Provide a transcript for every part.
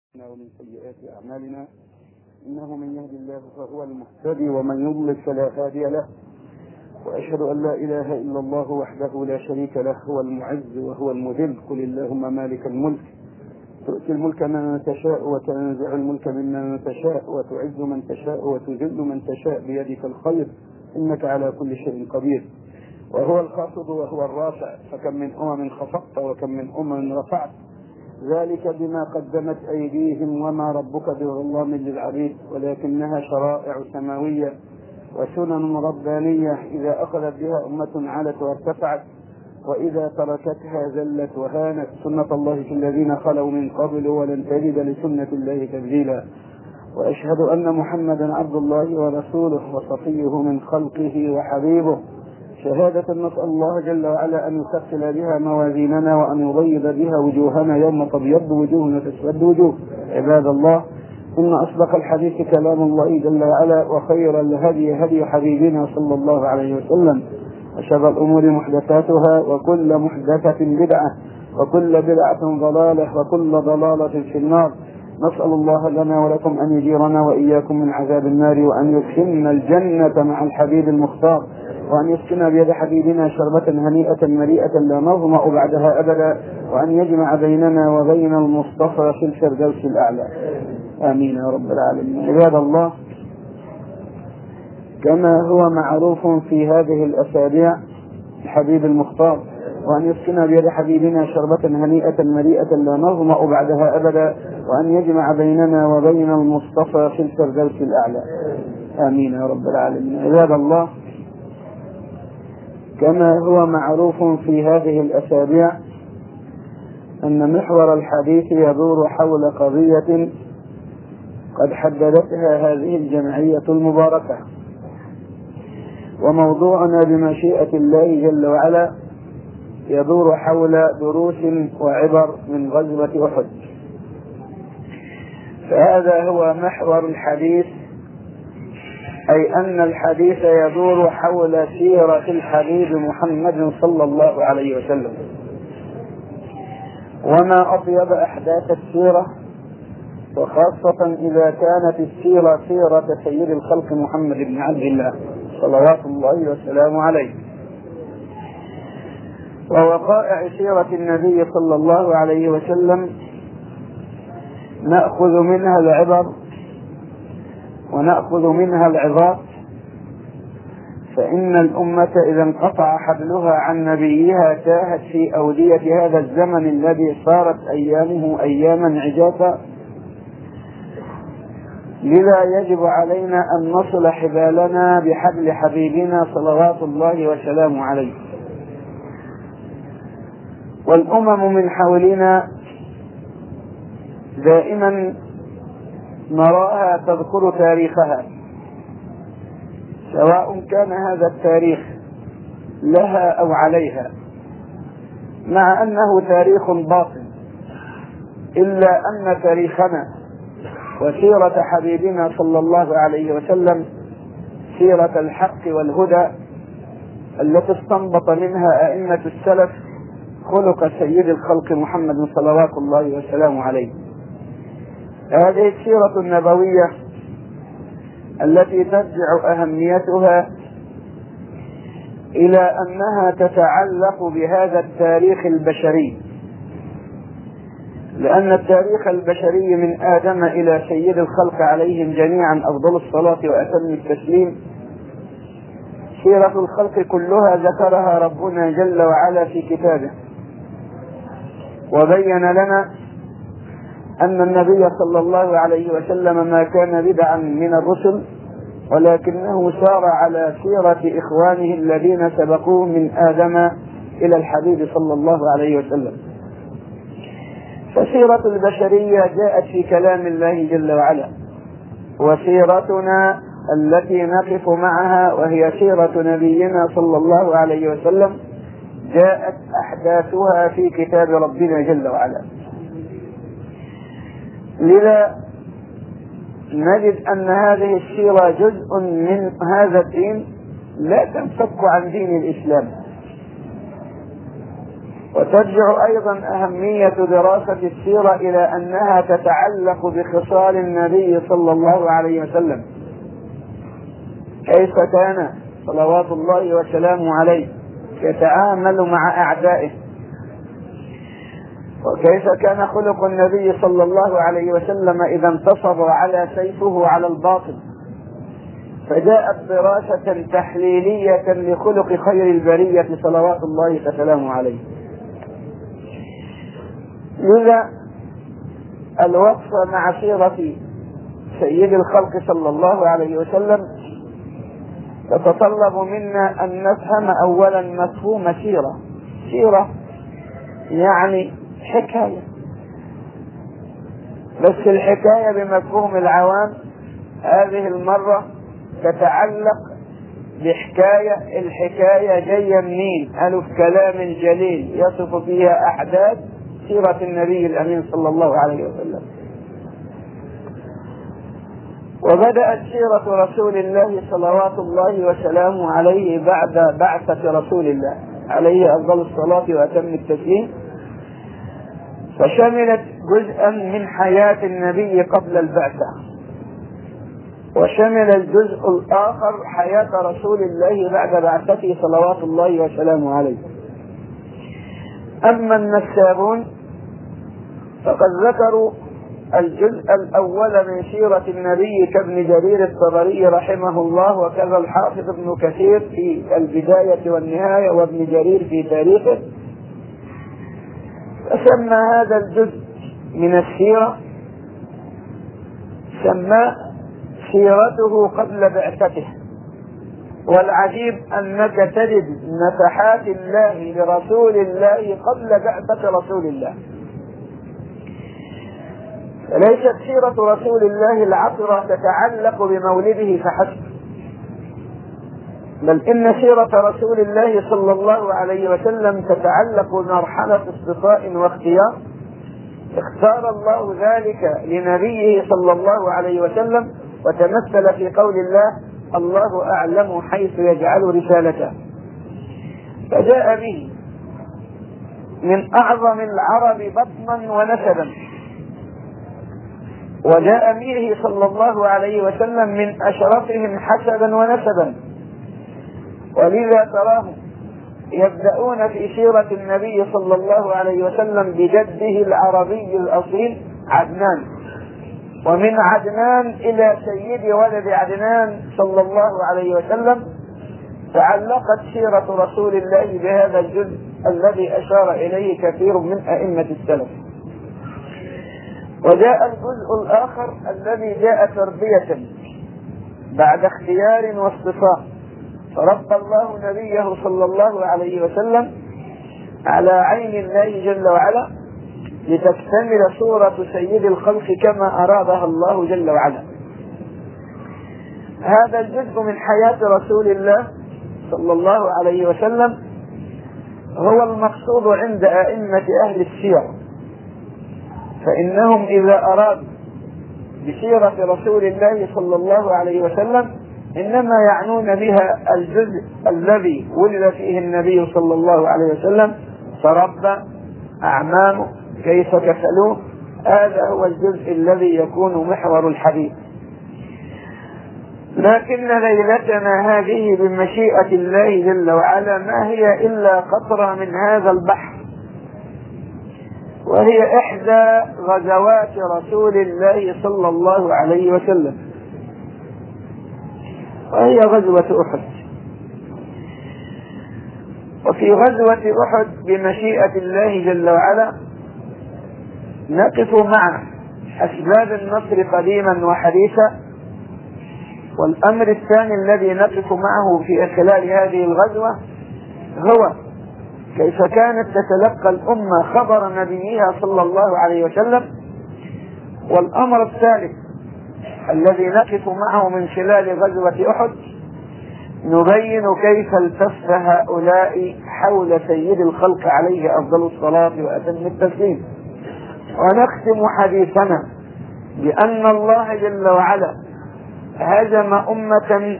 ومن سيئات أعمالنا إنه من يهد الله فهو المهتدي ومن يضلل فلا هادي له وأشهد أن لا إله إلا الله وحده لا شريك له هو المعز وهو المذل قل اللهم مالك الملك تؤتي الملك من تشاء وتنزع الملك ممن تشاء وتعز من تشاء وتذل من تشاء بيدك الخير إنك على كل شيء قدير وهو الخافض وهو الرافع فكم من أمم خفضت وكم من أمم رفعت ذلك بما قدمت أيديهم وما ربك بظلام للعبيد ولكنها شرائع سماوية وسنن ربانية إذا أخذت بها أمة علت وارتفعت وإذا تركتها زلت وهانت سنة الله في الذين خلوا من قبل ولن تجد لسنة الله تبديلا وأشهد أن محمدا عبد الله ورسوله وصفيه من خلقه وحبيبه شهادة نسأل الله جل وعلا أن يكفل بها موازيننا وأن يبيض بها وجوهنا يوم تبيض وجوه وتسود وجوه عباد الله إن أصدق الحديث كلام الله جل وعلا وخير الهدي هدي حبيبنا صلى الله عليه وسلم وشر الأمور محدثاتها وكل محدثة بدعة وكل بدعة ضلالة وكل ضلالة في النار نسأل الله لنا ولكم أن يجيرنا وإياكم من عذاب النار وأن يدخلنا الجنة مع الحبيب المختار وأن يسكن بيد حبيبنا شربة هنيئة مريئة لا نظمأ بعدها أبدا وأن يجمع بيننا وبين المصطفى في الفردوس الأعلى آمين يا رب العالمين عباد الله كما هو معروف في هذه الأسابيع الحبيب المختار وأن يسكن بيد حبيبنا شربة هنيئة مريئة لا نظمأ بعدها أبدا وأن يجمع بيننا وبين المصطفى في الفردوس الأعلى آمين يا رب العالمين عباد الله كما هو معروف في هذه الأسابيع أن محور الحديث يدور حول قضية قد حددتها هذه الجمعية المباركة وموضوعنا بمشيئة الله جل وعلا يدور حول دروس وعبر من غزوة أحد فهذا هو محور الحديث أي أن الحديث يدور حول سيرة الحبيب محمد صلى الله عليه وسلم وما أطيب أحداث السيرة وخاصة إذا كانت السيرة سيرة سيد الخلق محمد بن عبد الله صلوات الله وسلامه عليه ووقائع سيرة النبي صلى الله عليه وسلم نأخذ منها العبر ونأخذ منها العظات فإن الأمة إذا انقطع حبلها عن نبيها تاهت في أودية هذا الزمن الذي صارت أيامه أياما عجافا لذا يجب علينا أن نصل حبالنا بحبل حبيبنا صلوات الله وسلامه عليه والأمم من حولنا دائما نراها تذكر تاريخها سواء كان هذا التاريخ لها او عليها مع انه تاريخ باطل الا ان تاريخنا وسيره حبيبنا صلى الله عليه وسلم سيره الحق والهدى التي استنبط منها ائمه السلف خلق سيد الخلق محمد صلوات الله وسلامه عليه هذه السيرة النبوية التي ترجع أهميتها إلى أنها تتعلق بهذا التاريخ البشري لأن التاريخ البشري من آدم إلى سيد الخلق عليهم جميعا أفضل الصلاة وأتم التسليم سيرة الخلق كلها ذكرها ربنا جل وعلا في كتابه وبين لنا أن النبي صلى الله عليه وسلم ما كان بدعا من الرسل ولكنه سار على سيرة إخوانه الذين سبقوه من آدم إلى الحبيب صلى الله عليه وسلم فسيرة البشرية جاءت في كلام الله جل وعلا وسيرتنا التي نقف معها وهي سيرة نبينا صلى الله عليه وسلم جاءت أحداثها في كتاب ربنا جل وعلا لذا نجد أن هذه السيرة جزء من هذا الدين لا تنفك عن دين الإسلام وترجع أيضا أهمية دراسة السيرة إلى أنها تتعلق بخصال النبي صلى الله عليه وسلم كيف كان صلوات الله وسلامه عليه يتعامل مع أعدائه وكيف كان خلق النبي صلى الله عليه وسلم إذا انتصر على سيفه على الباطل فجاءت دراسة تحليلية لخلق خير البرية صلوات الله وسلامه عليه لذا الوقف مع سيرة سيد الخلق صلى الله عليه وسلم تتطلب منا أن نفهم أولا مفهوم سيرة سيرة يعني حكاية بس الحكاية بمفهوم العوام هذه المرة تتعلق بحكاية الحكاية جاية منين ألف كلام جليل يصف فيها أحداث سيرة النبي الأمين صلى الله عليه وسلم وبدأت سيرة رسول الله صلوات الله وسلامه عليه بعد بعثة رسول الله عليه أفضل الصلاة وأتم التسليم فشملت جزءا من حياة النبي قبل البعثة وشمل الجزء الآخر حياة رسول الله بعد بعثته صلوات الله وسلامه عليه أما النسابون فقد ذكروا الجزء الأول من سيرة النبي كابن جرير الطبري رحمه الله وكذا الحافظ ابن كثير في البداية والنهاية وابن جرير في تاريخه فسمى هذا الجزء من السيرة سماه سيرته قبل بعثته والعجيب أنك تجد نفحات الله لرسول الله قبل بعثة رسول الله ليست سيرة رسول الله العطرة تتعلق بمولده فحسب بل إن سيرة رسول الله صلى الله عليه وسلم تتعلق بمرحلة اصطفاء واختيار اختار الله ذلك لنبيه صلى الله عليه وسلم وتمثل في قول الله الله أعلم حيث يجعل رسالته فجاء به من أعظم العرب بطنا ونسبا وجاء به صلى الله عليه وسلم من أشرفهم حسبا ونسبا ولذا تراهم يبدأون في سيرة النبي صلى الله عليه وسلم بجده العربي الأصيل عدنان ومن عدنان إلى سيد ولد عدنان صلى الله عليه وسلم تعلقت سيرة رسول الله بهذا الجزء الذي أشار إليه كثير من أئمة السلف وجاء الجزء الآخر الذي جاء تربية بعد اختيار واصطفاء فربى الله نبيه صلى الله عليه وسلم على عين الله جل وعلا لتكتمل صورة سيد الخلق كما أرادها الله جل وعلا هذا الجزء من حياة رسول الله صلى الله عليه وسلم هو المقصود عند أئمة أهل السير فإنهم إذا أرادوا بسيرة رسول الله صلى الله عليه وسلم إنما يعنون بها الجزء الذي ولد فيه النبي صلى الله عليه وسلم فربى أعمامه كيف كفلوه هذا هو الجزء الذي يكون محور الحديث لكن ليلتنا هذه بمشيئة الله جل وعلا ما هي إلا قطرة من هذا البحر وهي إحدى غزوات رسول الله صلى الله عليه وسلم وهي غزوة أحد وفي غزوة أحد بمشيئة الله جل وعلا نقف مع أسباب النصر قديما وحديثا والأمر الثاني الذي نقف معه في خلال هذه الغزوة هو كيف كانت تتلقى الأمة خبر نبيها صلى الله عليه وسلم والأمر الثالث الذي نقف معه من خلال غزوة أحد نبين كيف التف هؤلاء حول سيد الخلق عليه أفضل الصلاة وأتم التسليم ونختم حديثنا بأن الله جل وعلا هزم أمة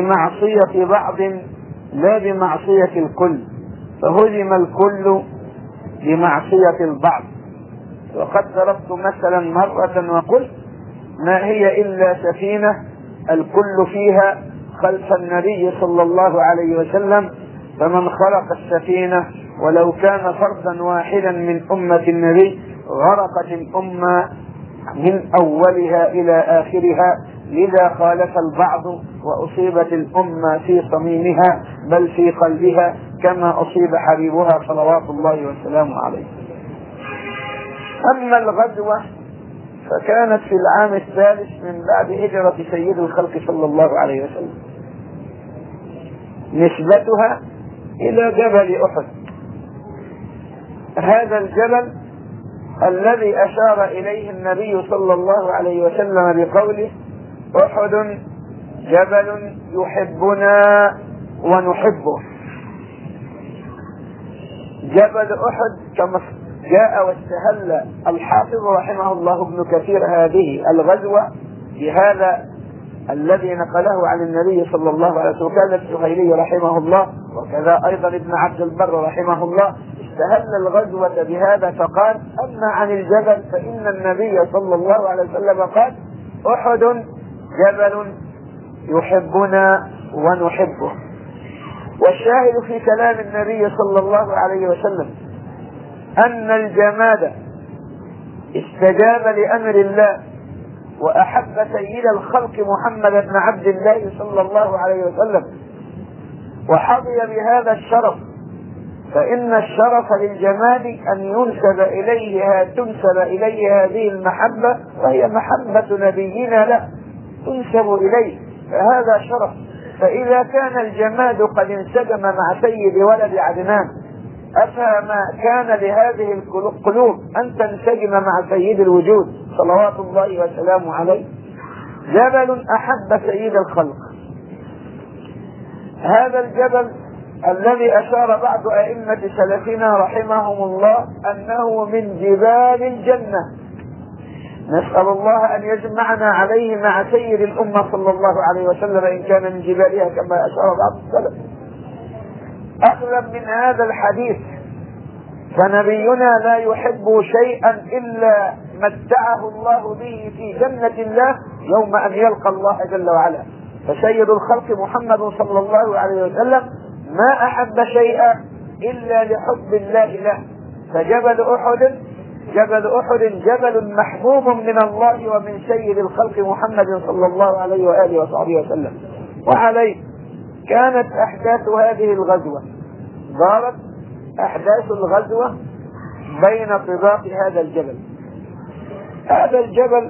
بمعصية بعض لا بمعصية الكل فهزم الكل بمعصية البعض وقد ضربت مثلا مرة وقلت ما هي إلا سفينة الكل فيها خلف النبي صلى الله عليه وسلم فمن خلق السفينة ولو كان فردا واحدا من أمة النبي غرقت الأمة من أولها إلى آخرها لذا خالف البعض وأصيبت الأمة في صميمها بل في قلبها كما أصيب حبيبها صلوات الله وسلامه عليه أما الغزوة فكانت في العام الثالث من بعد هجرة سيد الخلق صلى الله عليه وسلم نسبتها إلى جبل أحد هذا الجبل الذي أشار إليه النبي صلى الله عليه وسلم بقوله أحد جبل يحبنا ونحبه جبل أحد كما جاء واستهل الحافظ رحمه الله ابن كثير هذه الغزوة بهذا الذي نقله عن النبي صلى الله عليه وسلم وكان السهيلي رحمه الله وكذا ايضا ابن عبد البر رحمه الله استهل الغزوة بهذا فقال اما عن الجبل فان النبي صلى الله عليه وسلم قال احد جبل يحبنا ونحبه والشاهد في كلام النبي صلى الله عليه وسلم ان الجماد استجاب لامر الله واحب سيد الخلق محمد بن عبد الله صلى الله عليه وسلم وحظي بهذا الشرف فان الشرف للجماد ان ينسب اليه تنسب اليه هذه المحبه وهي محبه نبينا له تنسب اليه فهذا شرف فاذا كان الجماد قد انسجم مع سيد ولد عدنان أفما كان لهذه القلوب أن تنسجم مع سيد الوجود صلوات الله وسلامه عليه جبل أحب سيد الخلق هذا الجبل الذي أشار بعض أئمة سلفنا رحمهم الله أنه من جبال الجنة نسأل الله أن يجمعنا عليه مع سيد الأمة صلى الله عليه وسلم إن كان من جبالها كما أشار بعض السلف أغلب من هذا الحديث فنبينا لا يحب شيئا إلا متعه الله به في جنة الله يوم أن يلقى الله جل وعلا فسيد الخلق محمد صلى الله عليه وسلم ما أحب شيئا إلا لحب الله له فجبل أحد جبل أحد جبل محبوب من الله ومن سيد الخلق محمد صلى الله عليه وآله وصحبه وسلم وعليه كانت أحداث هذه الغزوة دارت أحداث الغزوة بين طباق هذا الجبل هذا الجبل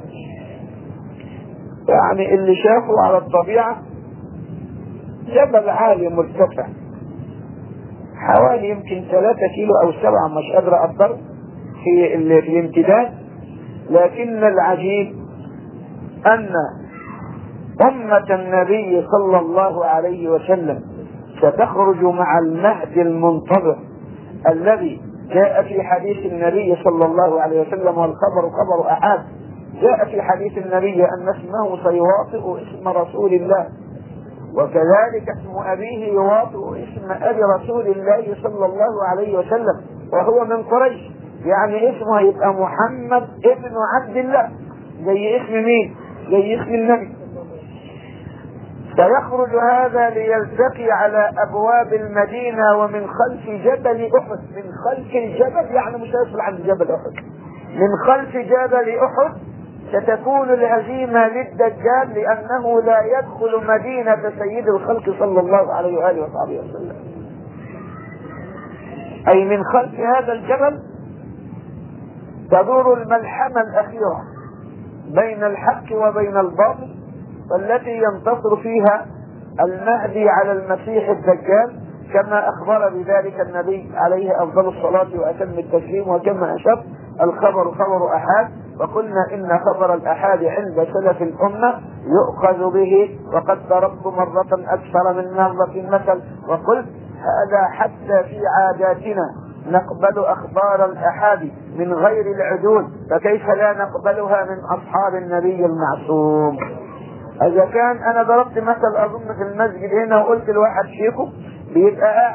يعني اللي شافه على الطبيعة جبل عالي مرتفع حوالي يمكن ثلاثة كيلو أو سبعة مش قادر أقدر في, في الامتداد لكن العجيب أن أمة النبي صلى الله عليه وسلم ستخرج مع المهدي المنتظر الذي جاء في حديث النبي صلى الله عليه وسلم والخبر خبر أحد جاء في حديث النبي أن اسمه سيواطئ اسم رسول الله وكذلك اسم أبيه يواطئ اسم أبي رسول الله صلى الله عليه وسلم وهو من قريش يعني اسمه يبقى محمد ابن عبد الله زي اسم مين؟ زي اسم النبي فيخرج هذا ليلتقي على ابواب المدينه ومن خلف جبل احد من خلف الجبل يعني مش هيصل عند جبل احد من خلف جبل احد ستكون الهزيمه للدجال لانه لا يدخل مدينه سيد الخلق صلى الله عليه واله وصحبه وسلم اي من خلف هذا الجبل تدور الملحمه الاخيره بين الحق وبين الباطل والتي ينتصر فيها المهدي على المسيح الدجال كما اخبر بذلك النبي عليه افضل الصلاه واتم التسليم وكما اشرت الخبر خبر احاد وقلنا ان خبر الاحاد عند سلف الامه يؤخذ به وقد ضربت مره اكثر من مره مثل وقلت هذا حتى في عاداتنا نقبل اخبار الاحاد من غير العدول فكيف لا نقبلها من اصحاب النبي المعصوم اذا كان انا ضربت مثل اظن في المسجد هنا وقلت لواحد شيخه بيبقى قاعد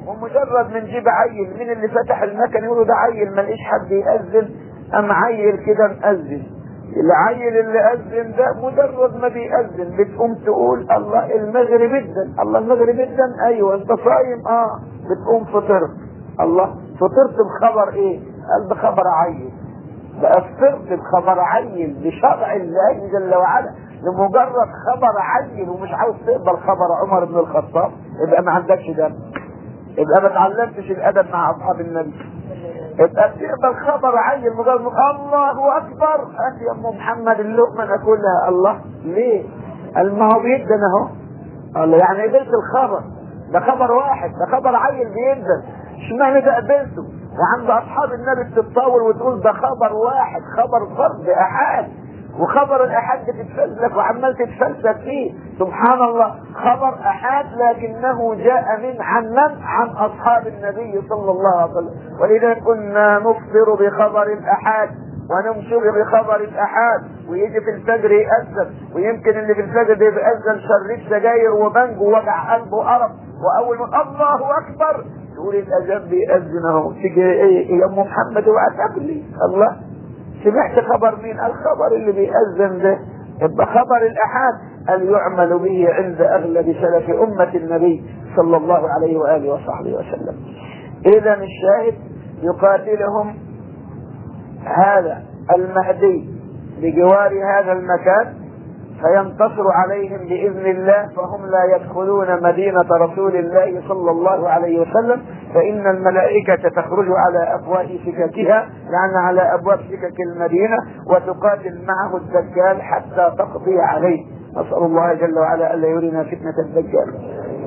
ومجرد من جيب عيل مين اللي فتح المكن يقولوا ده عيل ما لقيش حد يأذن أم عيل كده مأذن العيل اللي أذن ده مجرد ما بيأذن بتقوم تقول الله المغرب جدا الله المغرب جدا أيوه أنت صايم أه بتقوم فطرت الله فطرت بخبر إيه؟ قال بخبر عيل بقى فطرت بخبر عيل بشرع الله جل وعلا لمجرد خبر عيل ومش عاوز تقبل خبر عمر بن الخطاب يبقى ما عندكش دم يبقى ما اتعلمتش الادب مع اصحاب النبي يبقى تقبل خبر عيل مجرد الله اكبر انت يا ام محمد اللقمه ناكلها الله ليه؟ قال ما هو بيدن اهو الله يعني قبلت الخبر ده خبر واحد ده خبر عيل بيدن اشمعنى ده قبلته وعند اصحاب النبي بتتطاول وتقول ده خبر واحد خبر فرد احاد وخبر الاحاد بتتفلسف وعمال تتفلسف فيه سبحان الله خبر احاد لكنه جاء من عن من عن اصحاب النبي صلى الله عليه وسلم ولذا كنا نفطر بخبر الاحاد ونمشي بخبر الاحاد ويجي في الفجر يأذن ويمكن اللي في الفجر ده بيأذن شريط سجاير وبنج ووجع قلبه وقرف واول ما الله اكبر تقول الاذان بيأذن اهو تيجي ايه يا ام محمد اوعى تاكلي الله سمعت خبر مين الخبر اللي بيأذن ده يبقى خبر الأحاد أن يعمل به عند أغلب سلف أمة النبي صلى الله عليه وآله وصحبه وسلم إذا الشاهد يقاتلهم هذا المهدي بجوار هذا المكان فينتصر عليهم بإذن الله فهم لا يدخلون مدينة رسول الله صلى الله عليه وسلم فإن الملائكة تخرج على أبواب سككها يعني على أبواب سكك المدينة وتقاتل معه الدجال حتى تقضي عليه نسأل الله جل وعلا ألا يرينا فتنة الدجال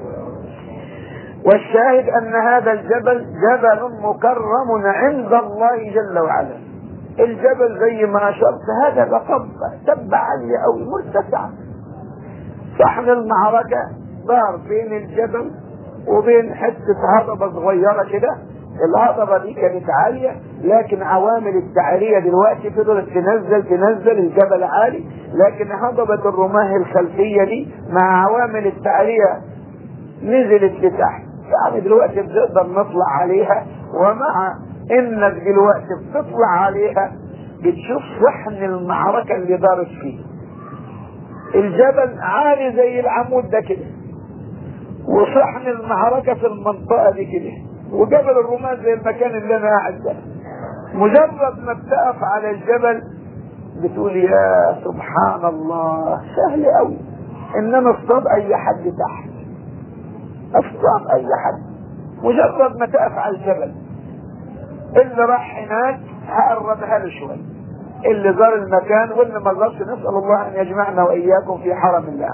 والشاهد أن هذا الجبل جبل مكرم عند الله جل وعلا الجبل زي ما أشرت هذا بقبة تبع عالية أو مرتفعة صحن المعركة دار بين الجبل وبين حتة هضبة صغيرة كده الهضبة دي كانت عالية لكن عوامل التعرية دلوقتي فضلت تنزل تنزل الجبل عالي لكن هضبة الرماه الخلفية دي مع عوامل التعرية نزلت لتحت يعني دلوقتي بنقدر نطلع عليها ومع انك دلوقتي بتطلع عليها بتشوف صحن المعركة اللي دارت فيه الجبل عالي زي العمود ده كده وصحن المعركة في المنطقة دي كده وجبل الرماة زي المكان اللي انا قاعد ده مجرد ما بتقف على الجبل بتقول يا سبحان الله سهل قوي ان انا اصطاد اي حد تحت اصطاد اي حد مجرد ما تقف على الجبل اللي راح هناك هقربها له شوي اللي زار المكان واللي ما زارش نسال الله ان يجمعنا واياكم في حرم الله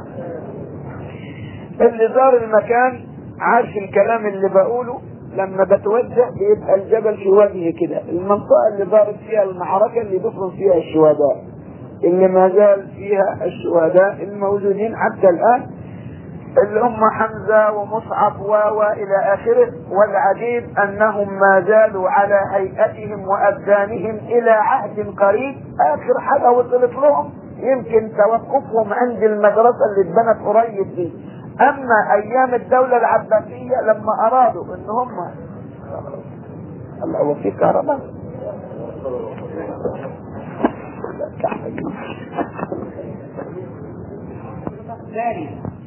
اللي زار المكان عارف الكلام اللي بقوله لما بتوجه بيبقى الجبل في وجهي كده المنطقه اللي دارت فيها المعركه اللي بيخرج فيها الشهداء اللي ما زال فيها الشهداء الموجودين حتى الان اللي هم حمزة ومصعب و إلى آخره والعجيب أنهم ما زالوا على هيئتهم وأبدانهم إلى عهد قريب آخر حاجة وصلت لهم يمكن توقفهم عند المدرسة اللي اتبنت قريب دي أما أيام الدولة العباسية لما أرادوا إن هم الله هو في كهرباء ثاني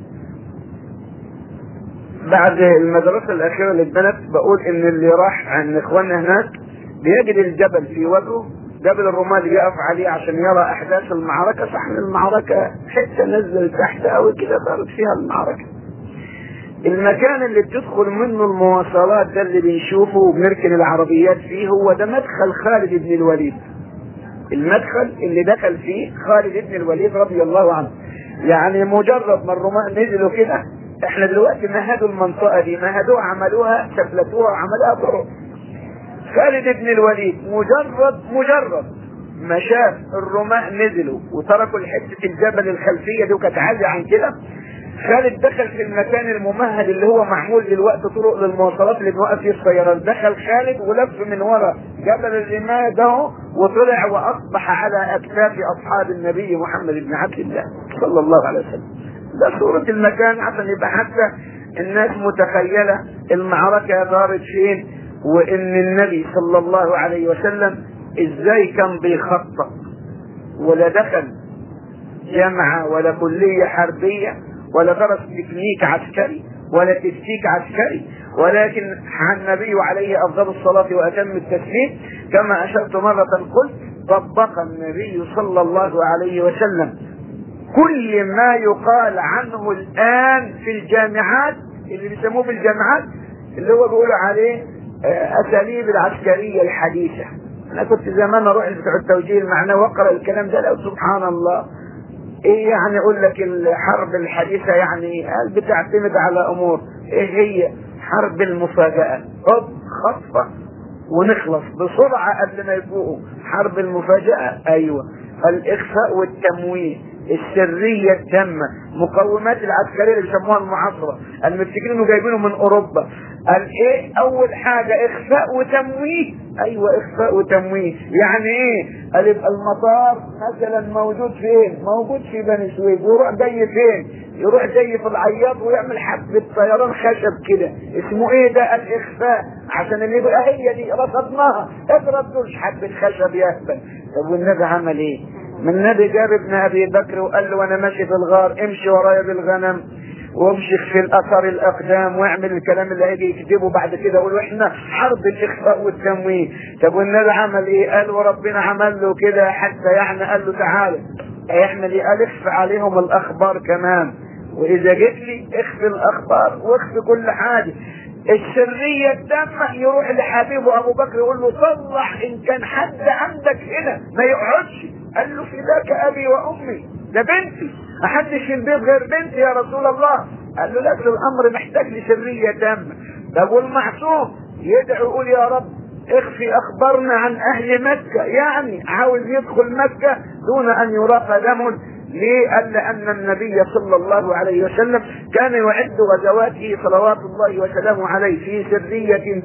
بعد المدرسة الأخيرة اللي اتبنت بقول إن اللي راح عن إخواننا هناك بيجد الجبل في وجهه جبل الرمال يقف عليه عشان يرى أحداث المعركة صحن المعركة حتة نزل تحت أوي كده دارت فيها المعركة المكان اللي بتدخل منه المواصلات ده اللي بنشوفه وبنركن العربيات فيه هو ده مدخل خالد بن الوليد المدخل اللي دخل فيه خالد بن الوليد رضي الله عنه يعني مجرد ما الرومان نزلوا كده احنا دلوقتي مهدوا المنطقة دي مهدوها عملوها شفلتوها وعملوها طرق خالد بن الوليد مجرد مجرد ما شاف الرماة نزلوا وتركوا حتة الجبل الخلفية دي وكانت عالية عن كده خالد دخل في المكان الممهد اللي هو معمول دلوقتي طرق للمواصلات اللي بنوقف فيه السيارات دخل خالد ولف من ورا جبل الرماة ده وطلع واصبح على اكتاف اصحاب النبي محمد بن عبد الله صلى الله عليه وسلم ده صورة المكان عشان يبقى حتى الناس متخيلة المعركة دارت فين وان النبي صلى الله عليه وسلم ازاي كان بيخطط ولا دخل جامعة ولا كلية حربية ولا درس تكنيك عسكري ولا تكتيك عسكري ولكن النبي عليه افضل الصلاة واتم التسليم كما اشرت مرة قلت طبق النبي صلى الله عليه وسلم كل ما يقال عنه الان في الجامعات اللي بيسموه في الجامعات اللي هو بيقولوا عليه اساليب العسكريه الحديثه انا كنت زمان اروح بتوع التوجيه المعنوي واقرا الكلام ده لو سبحان الله ايه يعني اقول لك الحرب الحديثه يعني هل بتعتمد على امور ايه هي حرب المفاجاه هوب خطفه ونخلص بسرعه قبل ما يفوقوا حرب المفاجاه ايوه الاخفاء والتمويه السريه التامه مقومات العسكريه اللي بيسموها المعاصره المفتكرين انه جايبينه من اوروبا قال ايه اول حاجة اخفاء وتمويه ايوه اخفاء وتمويه يعني ايه قال يبقى المطار مثلا موجود فين موجود في بني سويف ويروح جاي فين يروح جاي في العياط ويعمل حبة طيران خشب كده اسمه ايه ده الاخفاء عشان اللي يبقى هي دي رصدناها اضرب دول حبة خشب يا اهبل طب والنبي عمل ايه من النبي جاب ابن ابي بكر وقال له وانا ماشي في الغار امشي ورايا بالغنم وامشي في الاثر الاقدام واعمل الكلام اللي هيجي يكتبه بعد كده يقولوا احنا حرب الاخفاء والتمويه طب والنبي عمل ايه قال وربنا عمل له كده حتى يعني قال له تعالى احنا اللي قال اخفي عليهم الاخبار كمان واذا جيت لي اخفي الاخبار واخفي كل حاجه السرية التامة يروح لحبيبه ابو بكر يقول له صلح ان كان حد عندك هنا ما يقعدش قال له فداك ابي وامي ده بنتي ما حدش في البيت غير بنتي يا رسول الله قال له لكن الامر محتاج لسرية تامة طب والمعصوم يدعو يقول يا رب اخفي اخبارنا عن اهل مكة يعني عاوز يدخل مكة دون ان يراق دم ليه؟ قال لأن النبي صلى الله عليه وسلم كان يعد غزواته صلوات الله وسلامه عليه في سرية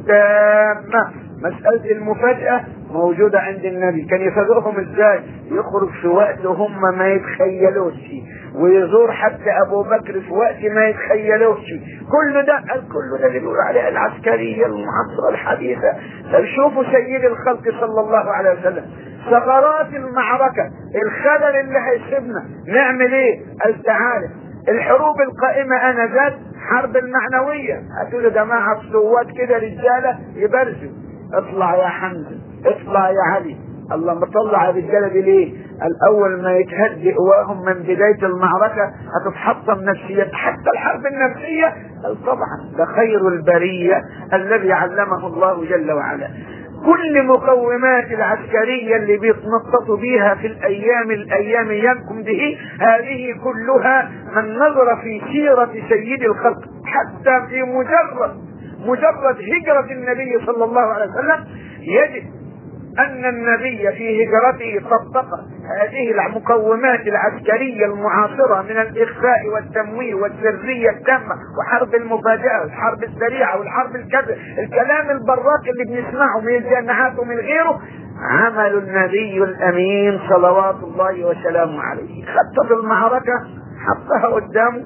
تامة مسألة المفاجأة موجودة عند النبي كان يفاجئهم ازاي يخرج في وقت هم ما يتخيلوش ويزور حتى ابو بكر في وقت ما يتخيلوش كل ده كل ده اللي بيقول عليه العسكرية المعاصرة الحديثة طب شوفوا سيد الخلق صلى الله عليه وسلم ثغرات المعركة الخلل اللي هيسيبنا نعمل ايه قال تعالى الحروب القائمة انذاك حرب المعنوية هتقولوا يا جماعة صوات كده رجالة يبرزوا اطلع يا حمزة اطلع يا علي الله مطلع الرجاله دي ليه؟ الاول ما يتهدئ واهم من بدايه المعركه هتتحطم نفسيا حتى الحرب النفسيه قال طبعا ده خير البريه الذي علمه الله جل وعلا كل مقومات العسكرية اللي بيتنططوا بيها في الأيام الأيام ينكم به هذه كلها من نظر في سيرة سيد الخلق حتى في مجرد مجرد هجرة النبي صلى الله عليه وسلم يجد أن النبي في هجرته طبق هذه المقومات العسكرية المعاصرة من الإخفاء والتمويه والسرية التامة وحرب المفاجأة والحرب السريعة والحرب الكذب الكلام البراق اللي بنسمعه من الجامعات ومن غيره عمل النبي الأمين صلوات الله وسلامه عليه خطط المعركة حطها قدامه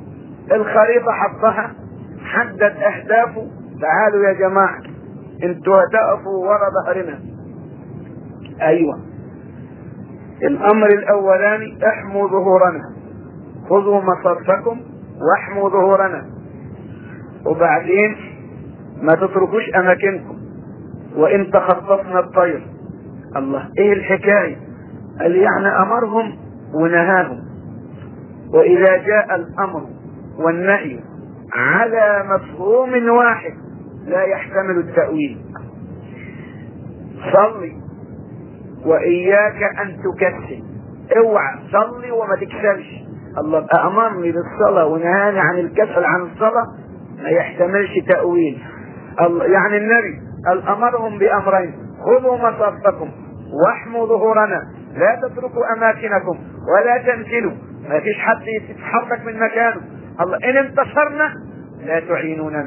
الخريطة حطها حدد أهدافه تعالوا يا جماعة انتوا هتقفوا ورا ظهرنا ايوه الامر الاولاني احموا ظهورنا خذوا مصرفكم واحموا ظهورنا وبعدين ما تتركوش اماكنكم وان تخطفنا الطير الله ايه الحكايه قال يعني امرهم ونهاهم واذا جاء الامر والنهي على مفهوم واحد لا يحتمل التأويل صلي وإياك أن تكسل اوعى صلي وما تكسلش الله أمرني بالصلاة ونهاني عن الكسل عن الصلاة ما يحتملش تأويل الله يعني النبي قال أمرهم بأمرين خذوا مصفكم واحموا ظهورنا لا تتركوا أماكنكم ولا تنزلوا ما فيش حد يتحرك من مكانه الله إن انتصرنا لا تعينوننا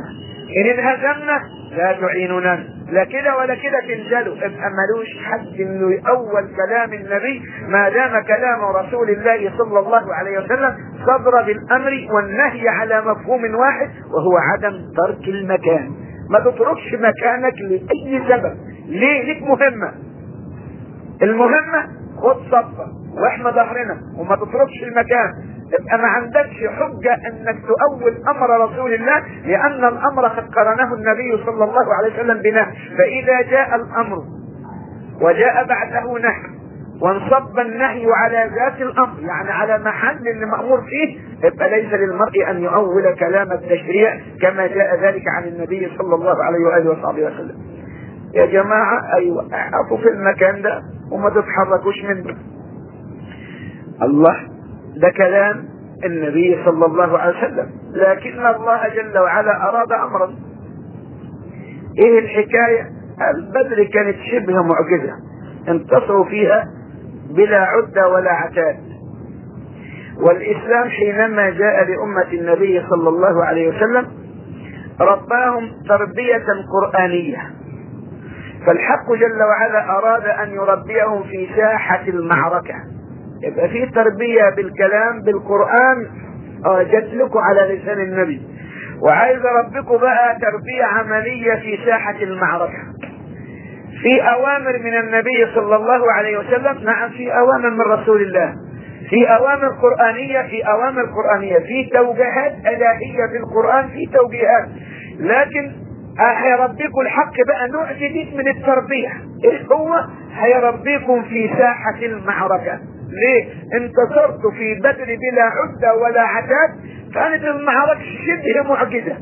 ان انهزمنا لا تعيننا لا كده ولا كده تنزلوا ابقى ملوش حد انه يأول كلام النبي ما دام كلام رسول الله صلى الله عليه وسلم صدر بالامر والنهي على مفهوم واحد وهو عدم ترك المكان ما تتركش مكانك لاي سبب ليه ليك مهمه المهمه خد صفة واحنا ظهرنا وما تتركش المكان يبقى ما عندكش حجة انك تؤول امر رسول الله لان الامر قد قرنه النبي صلى الله عليه وسلم بنهي فاذا جاء الامر وجاء بعده نهي وانصب النهي على ذات الامر يعني على محل اللي مامور فيه يبقى ليس للمرء ان يؤول كلام التشريع كما جاء ذلك عن النبي صلى الله عليه واله وصحبه وسلم يا جماعه ايوه اقفوا في المكان ده وما تتحركوش منه الله ده كلام النبي صلى الله عليه وسلم لكن الله جل وعلا اراد امرا ايه الحكايه البدر كانت شبه معجزه انتصروا فيها بلا عدة ولا عتاد والإسلام حينما جاء لأمة النبي صلى الله عليه وسلم رباهم تربية قرآنية فالحق جل وعلا أراد أن يربيهم في ساحة المعركة يبقى في تربية بالكلام بالقرآن آه جت لكم على لسان النبي وعايز ربكم بقى تربية عملية في ساحة المعركة في اوامر من النبي صلى الله عليه وسلم نعم في اوامر من رسول الله في اوامر قرانيه في اوامر قرانيه في توجيهات الهيه في القران في توجيهات لكن هيربيكم الحق بقى نوع جديد من التربيه ايه هو هيربيكم في ساحه المعركه ليه انتصرتوا في بدر بلا عده ولا عتاد كانت المعركه شبه معجزه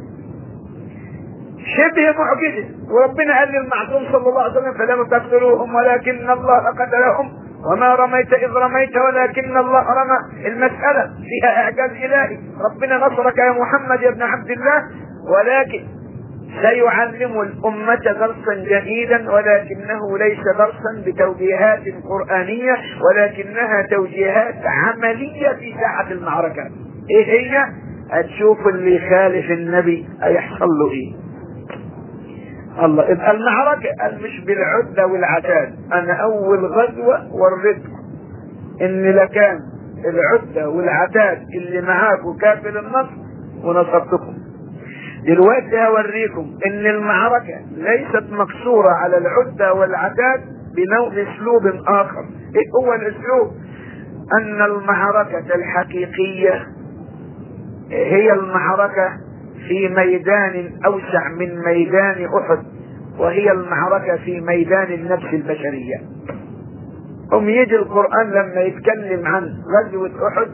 شبه معجزة وربنا قال للمعصوم صلى الله عليه وسلم فلم تقتلوهم ولكن الله قتلهم وما رميت إذ رميت ولكن الله رمى المسألة فيها إعجاز إلهي ربنا نصرك يا محمد يا ابن عبد الله ولكن سيعلم الأمة درسا جديدا ولكنه ليس درسا بتوجيهات قرآنية ولكنها توجيهات عملية في ساحة المعركة ايه هي هتشوف اللي يخالف النبي هيحصل له ايه الله يبقى المعركة قال مش بالعدة والعتاد انا اول غزوة وريتكم ان لكان العدة والعتاد اللي معاكم كافل النصر ونصرتكم دلوقتي هوريكم ان المعركة ليست مقصورة على العدة والعتاد بنوع اسلوب اخر ايه هو الاسلوب ان المعركة الحقيقية هي المعركة في ميدان اوسع من ميدان احد وهي المعركة في ميدان النفس البشرية هم يجي القرآن لما يتكلم عن غزوة احد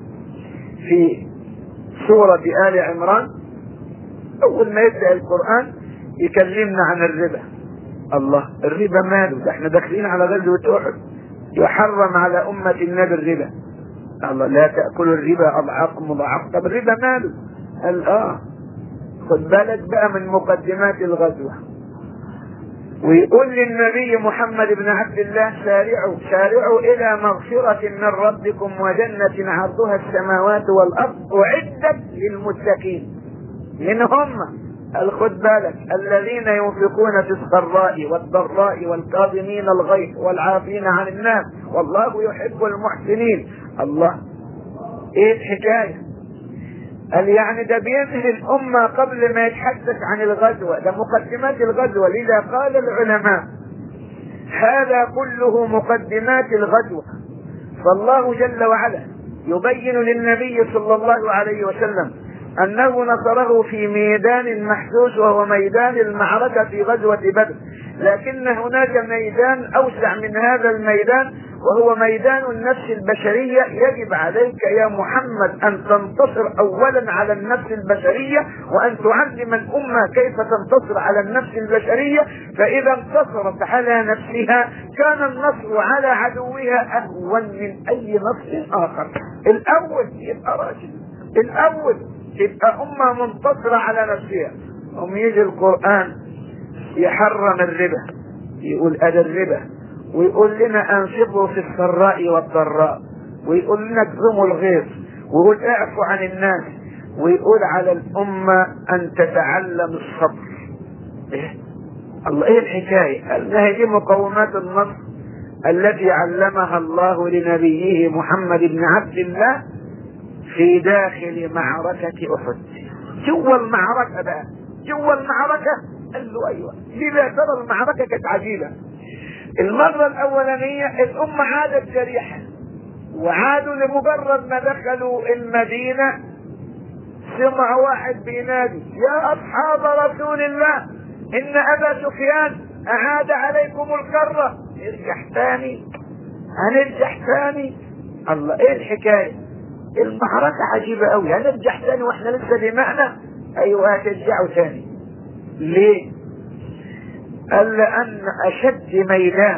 في سورة آل عمران اول ما يبدأ القرآن يكلمنا عن الربا الله الربا ماله ده احنا داخلين على غزوة احد يحرم على امة النبي الربا الله لا تأكلوا الربا اضعاف مضاعفة طب الربا ماله قال اه خد بالك بقى من مقدمات الغزوة ويقول للنبي محمد بن عبد الله سارعوا سارعوا الى مغفرة من ربكم وجنة عرضها السماوات والارض اعدت للمتقين من هم خد بالك الذين ينفقون في السراء والضراء والكاظمين الغيظ والعافين عن الناس والله يحب المحسنين الله ايه الحكايه قال يعني ده بينهي الأمة قبل ما يتحدث عن الغزوة ده مقدمات الغزوة لذا قال العلماء هذا كله مقدمات الغزوة فالله جل وعلا يبين للنبي صلى الله عليه وسلم أنه نصره في ميدان محسوس وهو ميدان المعركة في غزوة بدر لكن هناك ميدان أوسع من هذا الميدان وهو ميدان النفس البشرية يجب عليك يا محمد أن تنتصر أولا على النفس البشرية وأن تعلم الأمة كيف تنتصر على النفس البشرية فإذا انتصرت على نفسها كان النصر على عدوها أهون من أي نصر آخر الأول يبقى راجل الأول تبقى أمة منتصرة على نفسها هم يجي القرآن يحرم الربا يقول أدى الربا ويقول لنا أنفقوا في السراء والضراء ويقول لنا اكظموا الغيظ ويقول اعفوا عن الناس ويقول على الأمة أن تتعلم الصبر إيه؟ الله إيه الحكاية قال هي دي مقومات النصر التي علمها الله لنبيه محمد بن عبد الله في داخل معركة أحد جوا المعركة بقى جوا المعركة قال له أيوة لذا ترى المعركة كانت عجيبة المرة الأولانية الأمة عادت جريحة وعادوا لمجرد ما دخلوا المدينة سمع واحد بينادي يا أصحاب رسول الله إن أبا سفيان أعاد عليكم الكرة نرجع تاني هنرجع تاني الله إيه الحكاية المعركة عجيبة أوي هنرجع تاني وإحنا لسه دماءنا أيوة هترجعوا تاني ليه؟ قال لأن أشد ميدان